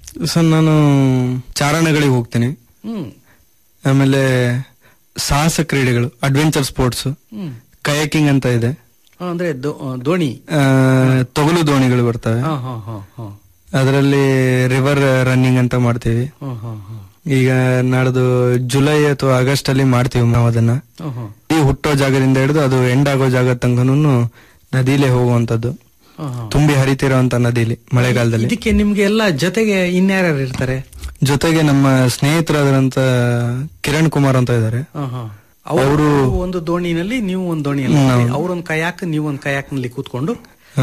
ಸರ್ ನಾನು ಚಾರಣಗಳಿಗೆ ಹೋಗ್ತೀನಿ ಹ್ಮ್ ಆಮೇಲೆ ಸಾಹಸ ಕ್ರೀಡೆಗಳು ಅಡ್ವೆಂಚರ್ ಸ್ಪೋರ್ಟ್ಸ್ ಹ್ಮ್ ಕಯಾಕಿಂಗ್ ಅಂತ ಇದೆ ಆ, ಅಂದ್ರೆ ದೋ- ಆ, ದೋಣಿ ಆ, ತೊಗಲು ದೋಣಿಗಳು ಬರ್ತವೆ ಹಾ ಹಾ ಹಾ ಹಾ ಅದರಲ್ಲಿ ರಿವರ್ ರನ್ನಿಂಗ್ ಅಂತ ಮಾಡ್ತೀವಿ ಹಾ ಹಾ ಹಾ ಈಗ ನಾಡ್ದು ಜುಲೈ ಅಥವಾ ಆಗಸ್ಟ್ ಅಲ್ಲಿ ಮಾಡ್ತೀವಿ ನಾವು ಅದನ್ನ ಹಾ ಹಾ ಈ ಹುಟ್ಟೋ ಜಾಗದಿಂದ ಹಿಡಿದು ಅದು ಎಂಡ್ ಆಗೋ ಜಾಗ ತನಕನೂ ನದಿಲೇ ಹೋಗುವಂತದ್ದು ಹಾ, ಹಾ. ತುಂಬಿ ಹರಿತಿರೋಂತ ನದಿಲಿ ಮಳೆಗಾಲದಲ್ಲಿ ಇದಕ್ಕೆ ನಿಮ್ಗೆ ಎಲ್ಲ ಜೊತೆಗೆ ಇನ್ಯಾರ್ಯಾರು ಇರ್ತಾರೆ ಜೊತೆಗೆ ನಮ್ಮ ಸ್ನೇಹಿತರಾದಂತ ಕಿರಣ್ ಕುಮಾರ್ ಅಂತ ಇದ್ದಾರೆ ಹಾ, ಹಾ. ಅವರು ಒಂದು ದೋಣಿನಲ್ಲಿ ನೀವು ಒಂದು ದೋಣಿಯಲ್ಲಿ ಅವರೊಂದು ಕಯಾಕ್ ನೀವು ಒಂದು ಕಯಾಕ್ ನಲ್ಲಿ ಕೂತ್ಕೊಂಡು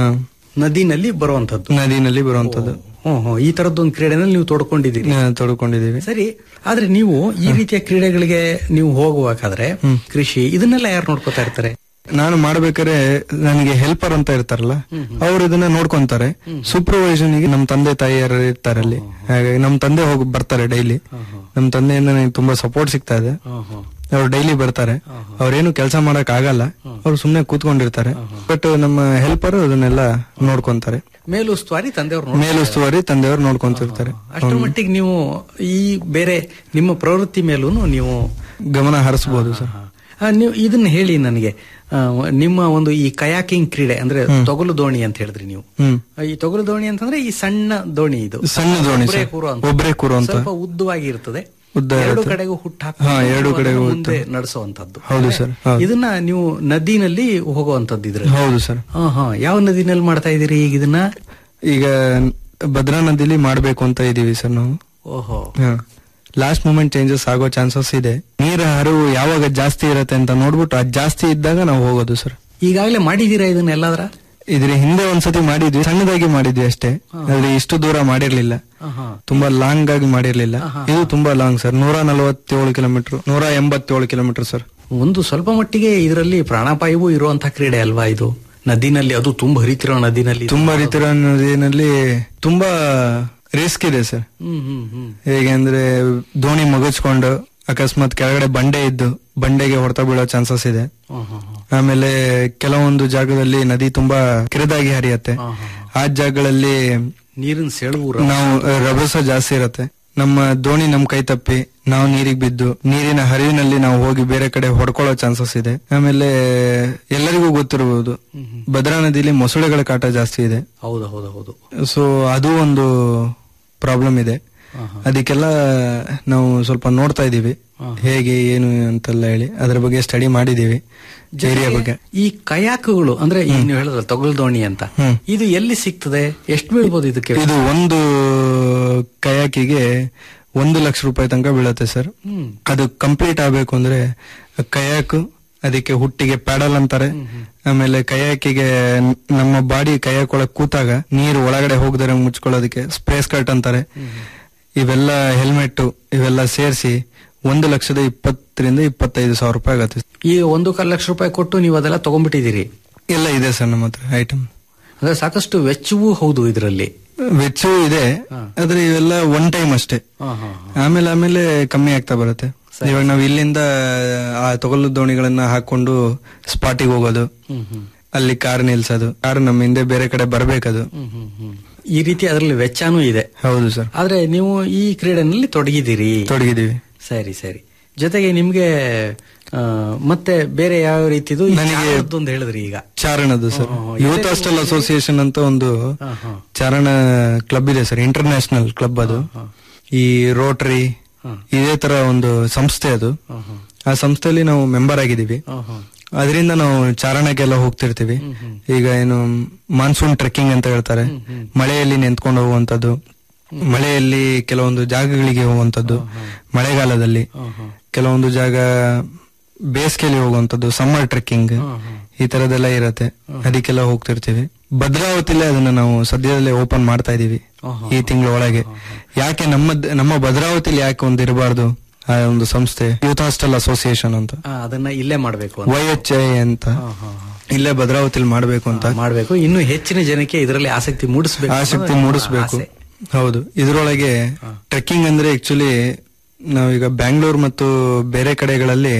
ನದಿನಲ್ಲಿ ಬರುವಂತದ್ದು ನದಿನಲ್ಲಿ ಬರುವಂತದ್ದು ಹ್ಮ್ ಹ್ಮ್ ಈ ತರದ್ದೊಂದು ಕ್ರೀಡೆನಲ್ಲಿ ನೀವು ತೊಡ್ಕೊಂಡಿದ್ದೀರಿ ಆ, ತೊಡ್ಕೊಂಡಿದೀವಿ ಸರಿ ಆದ್ರೆ ನೀವು ಈ ರೀತಿಯ ಕ್ರೀಡೆಗಳಿಗೆ ನೀವು ಹೋಗುವಾಗಾದ್ರೆ ಕೃಷಿ ಇದನ್ನೆಲ್ಲ ಯಾರು ನೋಡ್ಕೋತಾ ಇರ್ತಾರೆ ನಾನು ಮಾಡ್ಬೇಕಾದ್ರೆ ನನಗೆ ಹೆಲ್ಪರ್ ಅಂತ ಇರ್ತಾರಲ್ಲ ಅವ್ರು ಇದನ್ನ ನೋಡ್ಕೊಂತಾರೆ ಸೂಪರ್ವೈಸನ್ ಗೆ ನಮ್ಮ ತಂದೆ ತಾಯಿಯರು ಇರ್ತಾರೆ ಅಲ್ಲಿ ಹಾಗಾಗಿ ನಮ್ಮ ತಂದೆ ಹೋಗಿ ಬರ್ತಾರೆ ಡೈಲಿ ನಮ್ಮ ತಂದೆಯಿಂದ ನನಗೆ ತುಂಬಾ ಸಪೋರ್ಟ್ ಸಿಗ್ತಾ ಇದೆ ಅವ್ರು ಡೈಲಿ ಬರ್ತಾರೆ ಅವ್ರೇನು ಕೆಲಸ ಮಾಡಕ್ ಆಗಲ್ಲ ಅವ್ರು ಸುಮ್ನೆ ಕೂತ್ಕೊಂಡಿರ್ತಾರೆ ಬಟ್ ನಮ್ಮ ಹೆಲ್ಪರ್ ಅದನ್ನೆಲ್ಲ ನೋಡ್ಕೊಂತಾರೆ ಮೇಲುಸ್ತುವಾರಿ ತಂದೆಯವ್ರು ಮೇಲುಸ್ತುವಾರಿ ತಂದೆಯವರು ನೋಡ್ಕೊಂತಿರ್ತಾರೆ ಅಷ್ಟರ ಮಟ್ಟಿಗೆ ನೀವು ಈ ಬೇರೆ ನಿಮ್ಮ ಪ್ರವೃತ್ತಿ ಮೇಲೂ ನೀವು ಗಮನ ಹರಿಸಬಹುದು ಸರ್ ಆ, ನೀವು ಇದನ್ನ ಹೇಳಿ ನನಗೆ ಆ, ನಿಮ್ಮ ಒಂದು ಈ ಕಯಾಕಿಂಗ್ ಕ್ರೀಡೆ ಅಂದ್ರೆ ತೊಗಲು ದೋಣಿ ಅಂತ ಹೇಳಿದ್ರಿ ನೀವು ಹ್ಮ್ ಆ, ಈ ತೊಗಲು ದೋಣಿ ಅಂತಂದ್ರೆ ಈ ಸಣ್ಣ ದೋಣಿ ಇದು ಸಣ್ಣ ದೋಣಿ ಒಬ್ರೇ ಸರ್. ಕೂರುವಂತ. ಒಬ್ರೇ ಕೂರುವಂತ. ಸ್ವಲ್ಪ ಉದ್ದವಾಗಿ ಇರ್ತದೆ ಉದ್ದ ಎರಡು ಇರುತ್ತೆ. ಕಡೆಗೂ ಹುಟ್ಟು ಹಾ, ಎರಡು ಕಡೆಗೂ ಮುಂದೆ ನಡೆಸುವಂತದ್ದು ಹೌದು ಸರ್ ಹೌದು. ಇದನ್ನ ನೀವು ನದಿನಲ್ಲಿ ಹೋಗುವಂತದ್ದು ಇದ್ರಲ್ಲಿ ಹೌದು ಸರ್ ಹಾ ಹಾ ಯಾವ ನದಿನಲ್ಲಿ ಮಾಡ್ತಾ ಇದೀರಿ ಈಗ ಇದನ್ನ ಈಗ ಭದ್ರಾ ನದಿಲಿ ಮಾಡ್ಬೇಕು ಅಂತ ಇದೀವಿ ಸರ್ ನಾವು ಓಹೋ ಲಾಸ್ಟ್ ಮೂಮೆಂಟ್ ಚೇಂಜಸ್ ಆಗೋ ಚಾನ್ಸಸ್ ಇದೆ ನೀರ ಹರಿವು ಯಾವಾಗ ಜಾಸ್ತಿ ಇರತ್ತೆ ಅಂತ ನೋಡ್ಬಿಟ್ಟು ಅದ್ ಜಾಸ್ತಿ ಇದ್ದಾಗ ನಾವು ಹೋಗೋದು ಸರ್ ಈಗಾಗಲೇ ಮಾಡಿದೀರಾ ಇದನ್ನ ಎಲ್ಲಾದ್ರ ಇದ್ರ ಹಿಂದೆ ಒಂದ್ಸತಿ ಮಾಡಿದ್ವಿ ಸಣ್ಣದಾಗಿ ಮಾಡಿದ್ವಿ ಅಷ್ಟೇ ಆದ್ರೆ ಇಷ್ಟು ದೂರ ಮಾಡಿರ್ಲಿಲ್ಲ ಹಾ, ಹಾ. ತುಂಬಾ ಲಾಂಗ್ ಆಗಿ ಮಾಡಿರ್ಲಿಲ್ಲ ಇದು ತುಂಬಾ ಲಾಂಗ್ ಸರ್ ನೂರ ನಲವತ್ತೇಳು ಕಿಲೋಮೀಟರ್ ನೂರ ಎಂಬತ್ತೇಳು ಕಿಲೋಮೀಟರ್ ಸರ್ ಒಂದು ಸ್ವಲ್ಪ ಮಟ್ಟಿಗೆ ಇದರಲ್ಲಿ ಪ್ರಾಣಾಪಾಯವೂ ಇರುವಂತಹ ಕ್ರೀಡೆ ಅಲ್ವಾ ಇದು ನದಿನಲ್ಲಿ ಅದು ತುಂಬಾ ಹರಿತಿರೋ ನದಿನಲ್ಲಿ ತುಂಬಾ ರೀತಿಯ ನದಿನಲ್ಲಿ ತುಂಬಾ ರಿಸ್ಕ್ ಇದೆ ಸರ್ ಹ್ಮ್ ಹ್ಮ್ ಹ್ಮ್ ಹೇಗೆ ಅಂದ್ರೆ ದೋಣಿ ಮಗಚ್ಕೊಂಡು ಅಕಸ್ಮಾತ್ ಕೆಳಗಡೆ ಬಂಡೆ ಇದ್ದು ಬಂಡೆಗೆ ಹೊಡೆತ ಬೀಳೋ ಚಾನ್ಸಸ್ ಇದೆ ಹ್ಮ್, ಹ್ಮ್, ಹ್ಮ್. ಆಮೇಲೆ ಕೆಲವೊಂದು ಜಾಗದಲ್ಲಿ ನದಿ ತುಂಬಾ ಕಿರಿದಾಗಿ ಹರಿಯತ್ತೆ ಹಾ, ಹಾ, ಆ ಜಾಗಗಳಲ್ಲಿ ನೀರಿನ ಸೆಳವು ನಾವು ರಭಸ ಜಾಸ್ತಿ ಇರತ್ತೆ ನಮ್ಮ ದೋಣಿ ನಮ್ ಕೈ ತಪ್ಪಿ ನಾವು ನೀರಿಗೆ ಬಿದ್ದು ನೀರಿನ ಹರಿವಿನಲ್ಲಿ ನಾವು ಹೋಗಿ ಬೇರೆ ಕಡೆ ಹೊಡ್ಕೊಳ್ಳೋ ಚಾನ್ಸಸ್ ಇದೆ ಆಮೇಲೆ ಎಲ್ಲರಿಗೂ ಗೊತ್ತಿರಬಹುದು ಭದ್ರಾ ನದಿಲಿ ಮೊಸಳೆಗಳ ಕಾಟ ಜಾಸ್ತಿ ಇದೆ ಹೌದು ಹೌದು ಹೌದು ಸೊ ಅದು ಒಂದು ಪ್ರಾಬ್ಲಮ್ ಇದೆ ಅದಕ್ಕೆಲ್ಲ ನಾವು ಸ್ವಲ್ಪ ನೋಡ್ತಾ ಇದೀವಿ ಹೇಗೆ ಏನು ಅಂತೆಲ್ಲ ಹೇಳಿ ಅದ್ರ ಬಗ್ಗೆ ಸ್ಟಡಿ ಮಾಡಿದೀವಿ ಏರಿಯಾ ಬಗ್ಗೆ ಈ ಕಯಾಕುಗಳು ಅಂದ್ರೆ ಈಗ ನೀವು ಹೇಳಿದ್ರೆ ತೊಗಲ್ ದೋಣಿ ಅಂತ ಹ್ಮ್. ಇದು ಎಲ್ಲಿ ಸಿಗ್ತದೆ ಎಷ್ಟು ಬೀಳ್ಬೋದು ಇದಕ್ಕೆ ಇದು ಒಂದು ಕಯಾಕಿಗೆ ಒಂದು ಲಕ್ಷ ರೂಪಾಯಿ ತನಕ ಬೀಳತ್ತೆ ಸರ್ ಹ್ಮ್ ಅದು ಕಂಪ್ಲೀಟ್ ಆಗ್ಬೇಕು ಅಂದ್ರೆ ಕಯಾಕ್ ಅದಕ್ಕೆ ಹುಟ್ಟಿಗೆ ಪ್ಯಾಡಲ್ ಅಂತಾರೆ ಆಮೇಲೆ ಕಯಾಕಿಗೆ ನಮ್ಮ ಬಾಡಿ ಕಯಾಕ್ ಒಳಗ್ ಕೂತಾಗ ನೀರು ಒಳಗಡೆ ಹೋಗದರೆ ಮುಚ್ಕೊಳ್ಳೋದಕ್ಕೆ ಸ್ಪ್ರೇ ಸ್ಕರ್ಟ್ ಅಂತಾರೆ ಇವೆಲ್ಲ ಹೆಲ್ಮೆಟ್ ಇವೆಲ್ಲ ಸೇರಿಸಿ ಒಂದು ಲಕ್ಷದ ಇಪ್ಪತ್ತರಿಂದ ಇಪ್ಪತ್ತೈದು ಸಾವಿರ ರೂಪಾಯಿ ಆಗತ್ತೆ ಈಗ ಒಂದು ಕಾಲು ಲಕ್ಷ ರೂಪಾಯಿ ಕೊಟ್ಟು ನೀವು ಅದೆಲ್ಲ ತಗೊಂಡ್ಬಿಟ್ಟಿದ್ದೀರಿ ಎಲ್ಲ ಇದೆ ಸರ್ ನಮ್ಮ ಹತ್ರ ಐಟಮ್ ಅಂದ್ರೆ ಸಾಕಷ್ಟು ವೆಚ್ಚವೂ ಹೌದು ಇದರಲ್ಲಿ ವೆಚ್ಚವೂ ಇದೆ ಆದ್ರೆ ಇವೆಲ್ಲ ಒನ್ ಟೈಮ್ ಅಷ್ಟೇ ಹಾ ಹಾ ಆಮೇಲೆ ಆಮೇಲೆ ಕಮ್ಮಿ ಆಗ್ತಾ ಬರುತ್ತೆ ಇವಾಗ ನಾವು ಇಲ್ಲಿಂದ ಆ ತೊಗಲು ದೋಣಿಗಳನ್ನ ಹಾಕೊಂಡು ಸ್ಪಾಟಿಗೆ ಹೋಗೋದು ಹ್ಮ್ ಹ್ಮ್ ಅಲ್ಲಿ ಕಾರ್ ನಿಲ್ಸೋದು ಕಾರ್ ನಮ್ಮ ಹಿಂದೆ ಬೇರೆ ಕಡೆ ಬರ್ಬೇಕದು ಹ್ಮ್ ಹ್ಮ್ ಹ್ಮ್ ಈ ರೀತಿ ಅದರಲ್ಲಿ ವೆಚ್ಚನೂ ಇದೆ ಹೌದು ಸರ್ ಆದ್ರೆ ನೀವು ಈ ಕ್ರೀಡೆನಲ್ಲಿ ತೊಡಗಿದ್ದೀರಿ ತೊಡಗಿದೀವಿ ಸರಿ ಸರಿ ಜೊತೆಗೆ ನಿಮ್ಗೆ ಆ, ಮತ್ತೆ ಬೇರೆ ಯಾವ ರೀತಿದು ಈ ನನಗೆ- ಚಾರಣದ್ದೊಂದು ಹೇಳಿದ್ರಿ ಈಗ ಚಾರಣದ್ದು ಸರ್ ಯೂತ್ ಹಾಸ್ಟೆಲ್ ಅಸೋಸಿಯೇಷನ್ ಅಂತ ಒಂದು ಹಾ, ಹಾ. ಚಾರಣ ಕ್ಲಬ್ ಇದೆ ಸರ್ ಇಂಟರ್ನ್ಯಾಷನಲ್ ಕ್ಲಬ್ ಅದು ಈ ರೋಟರಿ ಇದೇ ತರ ಒಂದು ಸಂಸ್ಥೆ ಅದು ಹಾ, ಹಾ. ಆ ಸಂಸ್ಥೆಯಲ್ಲಿ ನಾವು ಮೆಂಬರ್ ಆಗಿದ್ದೀವಿ ಹಾ, ಹಾ. ಅದರಿಂದ ನಾವು ಚಾರಣಕ್ಕೆಲ್ಲ ಹೋಗ್ತಿರ್ತೀವಿ ಈಗ ಏನು ಮಾನ್ಸೂನ್ ಟ್ರೆಕ್ಕಿಂಗ್ ಅಂತ ಹೇಳ್ತಾರೆ ಮಳೆಯಲ್ಲಿ ನಿಂತ್ಕೊಂಡು ಹೋಗುವಂತದ್ದು ಮಳೆಯಲ್ಲಿ ಕೆಲವೊಂದು ಜಾಗಗಳಿಗೆ ಹೋಗುವಂತದ್ದು ಮಳೆಗಾಲದಲ್ಲಿ ಕೆಲವೊಂದು ಜಾಗ ಬೇಸಿಗೆಯಲ್ಲಿ ಹೋಗುವಂತದ್ದು ಸಮ್ಮರ್ ಟ್ರೆಕ್ಕಿಂಗ್ ಈ ತರದೆಲ್ಲ ಇರತ್ತೆ ಅದಕ್ಕೆಲ್ಲ ಹೋಗ್ತಿರ್ತೀವಿ ಭದ್ರಾವತಿಲೇ ಅದನ್ನ ನಾವು ಸದ್ಯದಲ್ಲೇ ಓಪನ್ ಮಾಡ್ತಾ ಇದೀವಿ ಈ ತಿಂಗಳ ಒಳಗೆ ಯಾಕೆ ನಮ್ಮ ನಮ್ಮ ಭದ್ರಾವತಿಲಿ ಯಾಕೆ ಒಂದು ಇರಬಾರ್ದು ಆ ಒಂದು ಸಂಸ್ಥೆ ಯೂತ್ ಹಾಸ್ಟೆಲ್ ಅಸೋಸಿಯೇಷನ್ ಅಂತ ಆ, ಅದನ್ನ ಇಲ್ಲೇ ಮಾಡ್ಬೇಕು ಅಂತ ವೈ ಎಚ್ ಐ ಅಂತ ಇಲ್ಲೇ ಭದ್ರಾವತಿಲಿ ಮಾಡ್ಬೇಕು ಅಂತ ಮಾಡ್ಬೇಕು ಇನ್ನು ಹೆಚ್ಚಿನ ಜನಕ್ಕೆ ಇದರಲ್ಲಿ ಆಸಕ್ತಿ ಮೂಡಿಸಬೇಕು ಆಸಕ್ತಿ ಮೂಡಿಸ್ಬೇಕು ಹೌದು ಇದ್ರೊಳಗೆ ಟ್ರೆಕ್ಕಿಂಗ್ ಅಂದ್ರೆ ಆಕ್ಚುಲಿ ನಾವೀಗ ಬ್ಯಾಂಗ್ಳೂರ್ ಮತ್ತು ಬೇರೆ ಕಡೆಗಳಲ್ಲಿ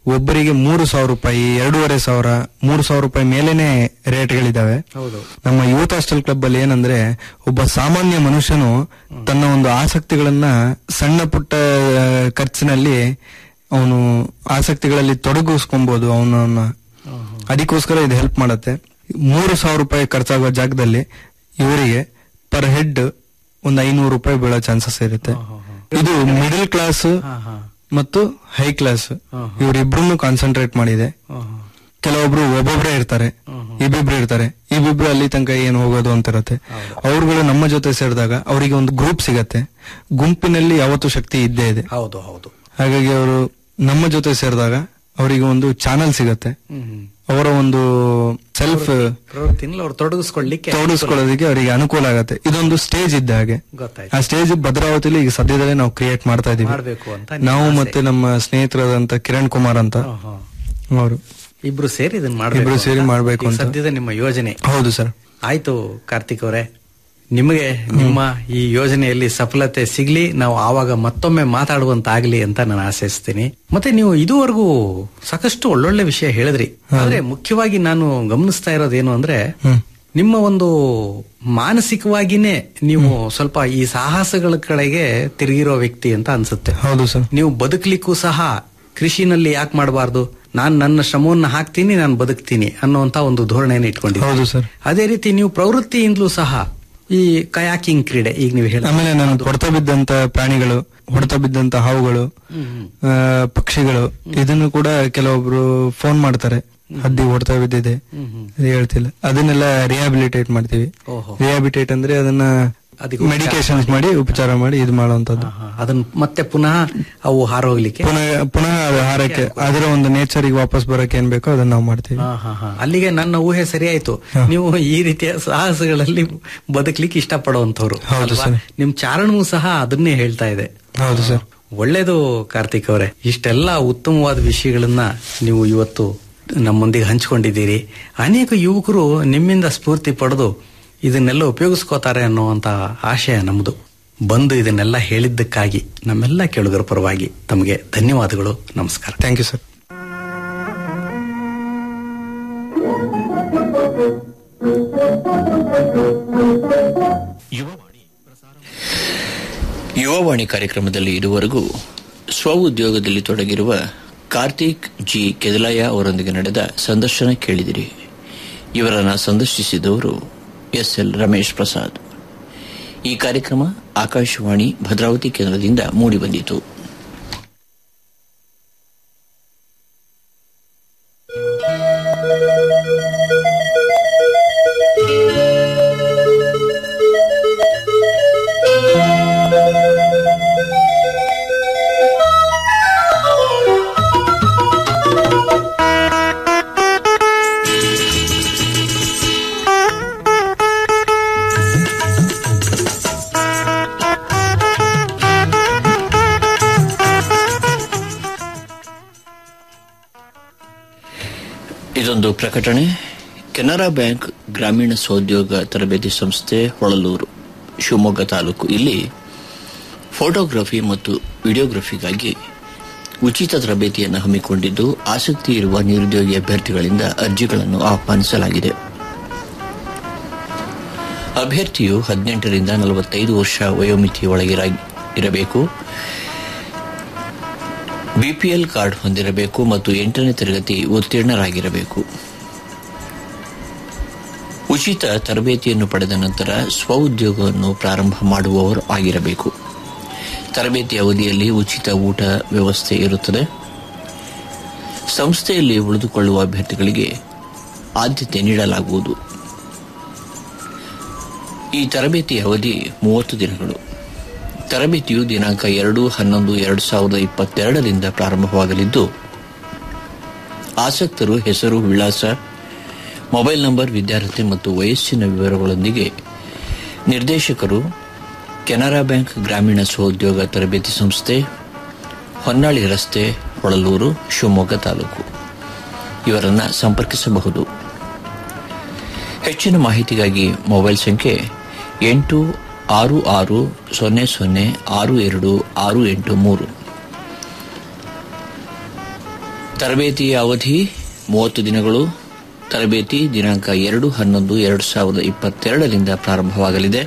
ಒಬ್ಬರಿಗೆ ಮೂರು ಸಾವಿರ ರೂಪಾಯಿ ಎರಡೂವರೆ ಸಾವಿರ ಮೂರು ಸಾವಿರ ರೂಪಾಯಿ ಮೇಲೇನೆ ರೇಟ್ಗಳಿದಾವೆ ಹೌದು ನಮ್ಮ ಯೂತ್ ಹಾಸ್ಟೆಲ್ ಕ್ಲಬ್ ಅಲ್ಲಿ ಏನಂದ್ರೆ ಒಬ್ಬ ಸಾಮಾನ್ಯ ಮನುಷ್ಯನು ತನ್ನ ಒಂದು ಆಸಕ್ತಿಗಳನ್ನ ಸಣ್ಣ ಪುಟ್ಟ ಆ, ಖರ್ಚಿನಲ್ಲಿ ಅವನು ಆಸಕ್ತಿಗಳಲ್ಲಿ ತೊಡಗಿಸ್ಕೊಬಹುದು ಅವನನ್ನ ಅದಕ್ಕೋಸ್ಕರ ಇದು ಹೆಲ್ಪ್ ಮಾಡತ್ತೆ ಮೂರು ಸಾವಿರ ರೂಪಾಯಿ ಖರ್ಚಾಗುವ ಜಾಗದಲ್ಲಿ ಇವರಿಗೆ ಪರ್ ಹೆಡ್ ಒಂದು ಐನೂರು ರೂಪಾಯಿ ಬೀಳೋ ಚಾನ್ಸಸ್ ಇರುತ್ತೆ ಇದು ಮಿಡಲ್ ಕ್ಲಾಸ್ ಹಾ ಹಾ ಮತ್ತು ಹೈ ಕ್ಲಾಸ್ ಇವರಿಬ್ರು ಕಾನ್ಸಂಟ್ರೇಟ್ ಮಾಡಿದೆ ಕೆಲವೊಬ್ರು ಒಬ್ಬೊಬ್ರೇ ಇರ್ತಾರೆ ಇಬ್ಬಿಬ್ರು ಇರ್ತಾರೆ ಇಬ್ಬಿಬ್ರು ಅಲ್ಲಿ ತನಕ ಏನ್ ಹೋಗೋದು ಅಂತ ಇರುತ್ತೆ ಅವ್ರುಗಳು ನಮ್ಮ ಜೊತೆ ಸೇರಿದಾಗ ಅವರಿಗೆ ಒಂದು ಗ್ರೂಪ್ ಸಿಗತ್ತೆ ಗುಂಪಿನಲ್ಲಿ ಯಾವತ್ತೂ ಶಕ್ತಿ ಇದ್ದೇ ಇದೆ ಹೌದು ಹೌದು ಹಾಗಾಗಿ ಅವರು ನಮ್ಮ ಜೊತೆ ಸೇರಿದಾಗ ಅವರಿಗೆ ಒಂದು ಚಾನಲ್ ಸಿಗತ್ತೆ ಹ್ಮ್ ಹ್ಮ್. ಅವರ ಒಂದು ಸೆಲ್ಫ್ ಪ್ರವೃತ್ತಿನಲ್ಲಿ ಅವ್ರು ತೊಡಗಿಸ್ಕೊಳ್ಳಿಕ್ಕೆ ತೋಡಿಸ್ಕೊಳ್ಳೋದಕ್ಕೆ ಅವರಿಗೆ ಅನುಕೂಲ ಆಗತ್ತೆ ಇದೊಂದು ಸ್ಟೇಜ್ ಇದ್ದ ಹಾಗೆ ಗೊತ್ತಾಯ್ತು ಆ ಸ್ಟೇಜ್ ಭದ್ರಾವತಿಲಿ ಈಗ ಸದ್ಯದಲ್ಲೇ ನಾವು ಕ್ರಿಯೇಟ್ ಮಾಡ್ತಾ ಇದೀವಿ ಮಾಡ್ಬೇಕು ಅಂತ ನಾವು ಮತ್ತೆ ನಮ್ಮ ಸ್ನೇಹಿತರಾದಂತ ಕಿರಣ್ ಕುಮಾರ್ ಅಂತ ಹಾ, ಹಾ. ಅವರು ಇಬ್ರು ಸೇರಿ ಇದನ್ನ ಮಾಡ್ಬೇಕು ಇಬ್ರು ಸೇರಿ ಅಂತ. ಮಾಡ್ಬೇಕು ಈಗ ಅಂತ. ಸದ್ಯದ ನಿಮ್ಮ ಯೋಜನೆ ಹೌದು ಸರ್ ಆಯ್ತು ಕಾರ್ತಿಕ್ ಅವರೇ ನಿಮಗೆ ನಿಮ್ಮ ಈ ಯೋಜನೆಯಲ್ಲಿ ಸಫಲತೆ ಸಿಗ್ಲಿ ನಾವು ಆವಾಗ ಮತ್ತೊಮ್ಮೆ ಮಾತಾಡುವಂತಾಗ್ಲಿ ಅಂತ ನಾನು ಆಶಿಸ್ತೀನಿ ಮತ್ತೆ ನೀವು ಇದುವರೆಗೂ ಸಾಕಷ್ಟು ಒಳ್ಳೊಳ್ಳೆ ವಿಷಯ ಹೇಳಿದ್ರಿ ಆದ್ರೆ ಮುಖ್ಯವಾಗಿ ನಾನು ಗಮನಿಸ್ತಾ ಇರೋದೇನು ಅಂದ್ರೆ ನಿಮ್ಮ ಒಂದು ಮಾನಸಿಕವಾಗಿನೇ ನೀವು ಸ್ವಲ್ಪ ಈ ಸಾಹಸಗಳ ಕಡೆಗೆ ತಿರುಗಿರೋ ವ್ಯಕ್ತಿ ಅಂತ ಅನ್ಸುತ್ತೆ ಹೌದು ಸರ್ ನೀವು ಬದುಕಲಿಕ್ಕೂ ಸಹ ಕೃಷಿನಲ್ಲಿ ಯಾಕೆ ಮಾಡಬಾರ್ದು ನಾನು ನನ್ನ ಶ್ರಮವನ್ನ ಹಾಕ್ತೀನಿ ನಾನು ಬದುಕ್ತೀನಿ ಅನ್ನುವಂತ ಒಂದು ಧೋರಣೆಯನ್ನು ಇಟ್ಕೊಂಡಿದ್ದೀನಿ ಹೌದು ಸರ್ ಅದೇ ರೀತಿ ನೀವು ಪ್ರವೃತ್ತಿಯಿಂದಲೂ ಸಹ ಈ ಕಯಾಕಿಂಗ್ ಕ್ರೀಡೆ ಈಗ ನೀವು ಹೇಳ ಆಮೇಲೆ ನಾನು ಹೊಡೆತ ಬಿದ್ದಂತ ಪ್ರಾಣಿಗಳು ಹೊಡೆತ ಬಿದ್ದಂತ ಹಾವುಗಳು ಆ, ಪಕ್ಷಿಗಳು ಇದನ್ನು ಕೂಡ ಕೆಲವೊಬ್ರು ಫೋನ್ ಮಾಡ್ತಾರೆ ಹದ್ದಿ ಹೊಡೆತ ಬಿದ್ದಿದೆ ಅದು ಹೇಳ್ತಿಲ್ಲ ಅದನ್ನೆಲ್ಲ ರಿಹಾಬಿಲಿಟೇಟ್ ಮಾಡ್ತೀವಿ ಓಹೋ. ರಿಹಾಬಿಲಿಟೇಟ್ ಅಂದ್ರೆ ಅದನ್ನ ಅದಕ್ಕೆ ಉಪಚಾರ ಮೆಡಿಕೇಶನ್ಸ್ ಮಾಡಿ ಉಪಚಾರ ಮಾಡಿ ಇದು ಮಾಡುವಂತದ್ದು ಅದನ್ನ ಮತ್ತೆ ಪುನಃ ಅವು ಹಾರೋಗ್ಲಿಕ್ಕೆ ಪುನಃ ಪುನಃ ಅದು ಹಾರಕ್ಕೆ ಅದರ ಒಂದು ನೇಚರಿಗೆ ವಾಪಸ್ ಬರಕ್ಕೆ ಏನ್ ಬೇಕೋ ಅದನ್ನ ನಾವು ಮಾಡ್ತೀವಿ ಹಾ, ಹಾ, ಹಾ. ಅಲ್ಲಿಗೆ ನನ್ನ ಊಹೆ ಸರಿಯಾಯ್ತು ನೀವು ಈ ರೀತಿಯ ಸಾಹಸಗಳಲ್ಲಿ ಬದುಕಲಿಕ್ಕೆ ಇಷ್ಟಪಡುವಂತವ್ರು ಹೌದು ಅಲ್ವಾ? ಸರ್. ನಿಮ್ ಚಾರಣವೂ ಸಹ ಅದನ್ನೇ ಹೇಳ್ತಾ ಇದೆ ಹೌದು ಸರ್ ಒಳ್ಳೇದು ಕಾರ್ತಿಕ್ ಅವರೇ ಇಷ್ಟೆಲ್ಲ ಉತ್ತಮವಾದ ವಿಷಯಗಳನ್ನ ನೀವು ಇವತ್ತು ನಮ್ಮೊಂದಿಗೆ ಹಂಚಿಕೊಂಡಿದ್ದೀರಿ ಅನೇಕ ಯುವಕರು ನಿಮ್ಮಿಂದ ಸ್ಫೂರ್ತಿ ಪಡೆದು ಇದನ್ನೆಲ್ಲ ಉಪಯೋಗಿಸ್ಕೋತಾರೆ ಅನ್ನುವಂತ ಆಶಯ ನಮ್ಮದು ಬಂದು ಇದನ್ನೆಲ್ಲ ಹೇಳಿದ್ದಕ್ಕಾಗಿ ನಮ್ಮೆಲ್ಲ ಕೇಳುಗರ ಪರವಾಗಿ ತಮಗೆ ಧನ್ಯವಾದಗಳು ನಮಸ್ಕಾರ ಥ್ಯಾಂಕ್ ಯು ಸರ್ ಯುವವಾಣಿ ಕಾರ್ಯಕ್ರಮದಲ್ಲಿ ಇದುವರೆಗೂ ಸ್ವ ಉದ್ಯೋಗದಲ್ಲಿ ತೊಡಗಿರುವ ಕಾರ್ತಿಕ್ ಜಿ ಕೆದಲಯ್ಯ ಅವರೊಂದಿಗೆ ನಡೆದ ಸಂದರ್ಶನ ಕೇಳಿದಿರಿ ಇವರನ್ನ ಸಂದರ್ಶಿಸಿದವರು ಎಸ್ ಎಲ್ ರಮೇಶ್ ಪ್ರಸಾದ್ ಈ ಕಾರ್ಯಕ್ರಮ ಆಕಾಶವಾಣಿ ಭದ್ರಾವತಿ ಕೇಂದ್ರದಿಂದ ಮೂಡಿಬಂದಿತು ಇದೊಂದು ಪ್ರಕಟಣೆ ಕೆನರಾ ಬ್ಯಾಂಕ್ ಗ್ರಾಮೀಣ ಸ್ವೋದ್ಯೋಗ ತರಬೇತಿ ಸಂಸ್ಥೆ ಹೊಳಲೂರು ಶಿವಮೊಗ್ಗ ತಾಲೂಕು ಇಲ್ಲಿ ಫೋಟೋಗ್ರಫಿ ಮತ್ತು ವಿಡಿಯೋಗ್ರಫಿಗಾಗಿ ಉಚಿತ ತರಬೇತಿಯನ್ನು ಹಮ್ಮಿಕೊಂಡಿದ್ದು ಆಸಕ್ತಿ ಇರುವ ನಿರುದ್ಯೋಗಿ ಅಭ್ಯರ್ಥಿಗಳಿಂದ ಅರ್ಜಿಗಳನ್ನು ಆಹ್ವಾನಿಸಲಾಗಿದೆ ಅಭ್ಯರ್ಥಿಯು ಹದಿನೆಂಟರಿಂದ ನಲವತ್ತೈದು ವರ್ಷ ವಯೋಮಿತಿಯೊಳಗಿರ ಇರಬೇಕು ಬಿಪಿಎಲ್ ಕಾರ್ಡ್ ಹೊಂದಿರಬೇಕು ಮತ್ತು ಎಂಟನೇ ತರಗತಿ ಉತ್ತೀರ್ಣರಾಗಿರಬೇಕು ಉಚಿತ ತರಬೇತಿಯನ್ನು ಪಡೆದ ನಂತರ ಸ್ವಉದ್ಯೋಗವನ್ನು ಪ್ರಾರಂಭ ಮಾಡುವವರು ಆಗಿರಬೇಕು ತರಬೇತಿ ಅವಧಿಯಲ್ಲಿ ಉಚಿತ ಊಟ ವ್ಯವಸ್ಥೆ ಇರುತ್ತದೆ ಸಂಸ್ಥೆಯಲ್ಲಿ ಉಳಿದುಕೊಳ್ಳುವ ಅಭ್ಯರ್ಥಿಗಳಿಗೆ ಆದ್ಯತೆ ನೀಡಲಾಗುವುದು ಈ ತರಬೇತಿ ಅವಧಿ ಮೂವತ್ತು ದಿನಗಳು ತರಬೇತಿಯು ದಿನಾಂಕ ಎರಡು ಹನ್ನೊಂದು ಎರಡು ಸಾವಿರದ ಇಪ್ಪತ್ತೆರಡರಿಂದ ಪ್ರಾರಂಭವಾಗಲಿದ್ದು ಆಸಕ್ತರು ಹೆಸರು ವಿಳಾಸ ಮೊಬೈಲ್ ನಂಬರ್ ವಿದ್ಯಾರ್ಥಿ ಮತ್ತು ವಯಸ್ಸಿನ ವಿವರಗಳೊಂದಿಗೆ ನಿರ್ದೇಶಕರು ಕೆನರಾ ಬ್ಯಾಂಕ್ ಗ್ರಾಮೀಣ ಸ್ವಉದ್ಯೋಗ ತರಬೇತಿ ಸಂಸ್ಥೆ ಹೊನ್ನಾಳಿ ರಸ್ತೆ ಹೊಳಲೂರು ಶಿವಮೊಗ್ಗ ತಾಲೂಕು ಇವರನ್ನು ಸಂಪರ್ಕಿಸಬಹುದು ಹೆಚ್ಚಿನ ಮಾಹಿತಿಗಾಗಿ ಮೊಬೈಲ್ ಸಂಖ್ಯೆ ಎಂಟು ಆರು ಆರು ಸೊನ್ನೆ ಸೊನ್ನೆ ಆರು ಎರಡು ಆರು ಎಂಟು ಮೂರು ತರಬೇತಿಯ ಅವಧಿ ಮೂವತ್ತು ದಿನಗಳು ತರಬೇತಿ ದಿನಾಂಕ ಎರಡು ಹನ್ನೊಂದು ಎರಡು ಸಾವಿರದ ಇಪ್ಪತ್ತೆರಡರಿಂದ ಪ್ರಾರಂಭವಾಗಲಿದೆ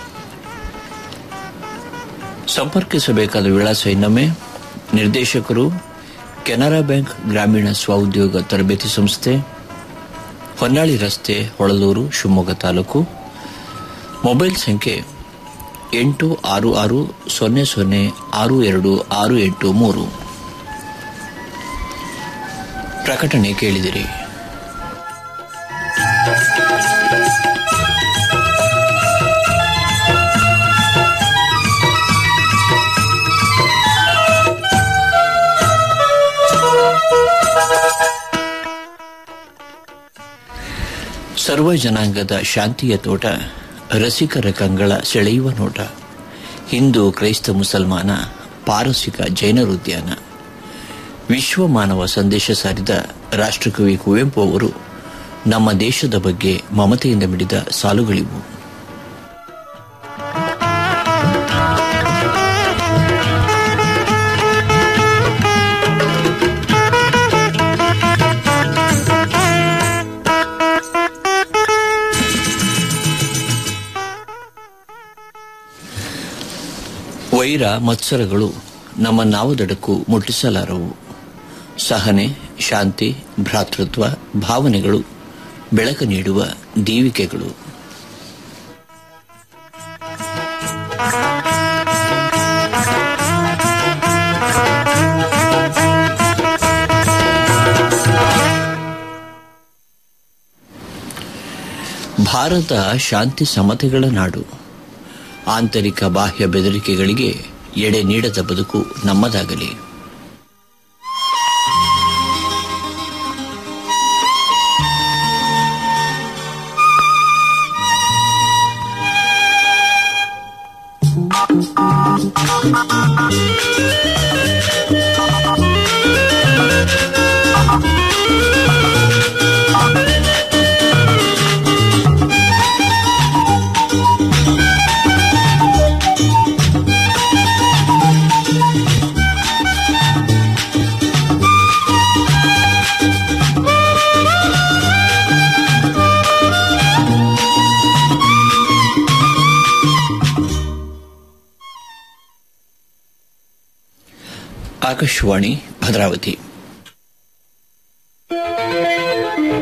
ಸಂಪರ್ಕಿಸಬೇಕಾದ ವಿಳಾಸ ಇನ್ನೊಮ್ಮೆ ನಿರ್ದೇಶಕರು ಕೆನರಾ ಬ್ಯಾಂಕ್ ಗ್ರಾಮೀಣ ಸ್ವಉದ್ಯೋಗ ತರಬೇತಿ ಸಂಸ್ಥೆ ಹೊನ್ನಾಳಿ ರಸ್ತೆ ಹೊಳಲೂರು ಶಿವಮೊಗ್ಗ ತಾಲೂಕು ಮೊಬೈಲ್ ಸಂಖ್ಯೆ ಎಂಟು ಆರು ಆರು ಸೊನ್ನೆ ಸೊನ್ನೆ ಆರು ಎರಡು ಆರು ಎಂಟು ಮೂರು ಪ್ರಕಟಣೆ ಕೇಳಿದಿರಿ ಸರ್ವ ಜನಾಂಗದ ಶಾಂತಿಯ ತೋಟ ರಸಿಕರ ಕಂಗಳ ಸೆಳೆಯುವ ನೋಟ ಹಿಂದೂ ಕ್ರೈಸ್ತ ಮುಸಲ್ಮಾನ ಪಾರಸಿಕ ಜೈನರುದ್ಯಾನ ವಿಶ್ವ ಮಾನವ ಸಂದೇಶ ಸಾರಿದ ರಾಷ್ಟ್ರಕವಿ ಕುವೆಂಪು ಅವರು ನಮ್ಮ ದೇಶದ ಬಗ್ಗೆ ಮಮತೆಯಿಂದ ಮಿಡಿದ ಸಾಲುಗಳಿವು ವೈರ ಮತ್ಸರಗಳು ನಮ್ಮ ನಾವದಡಕ್ಕೂ ಮುಟ್ಟಿಸಲಾರವು ಸಹನೆ ಶಾಂತಿ ಭ್ರಾತೃತ್ವ ಭಾವನೆಗಳು ಬೆಳಕು ನೀಡುವ ದೀವಿಕೆಗಳು ಭಾರತ ಶಾಂತಿ ಸಮತೆಗಳ ನಾಡು ಆಂತರಿಕ ಬಾಹ್ಯ ಬೆದರಿಕೆಗಳಿಗೆ ಎಡೆ ನೀಡದ ಬದುಕು ನಮ್ಮದಾಗಲಿ ಆಕಾಶವಾಣಿ ಭದ್ರಾವತಿ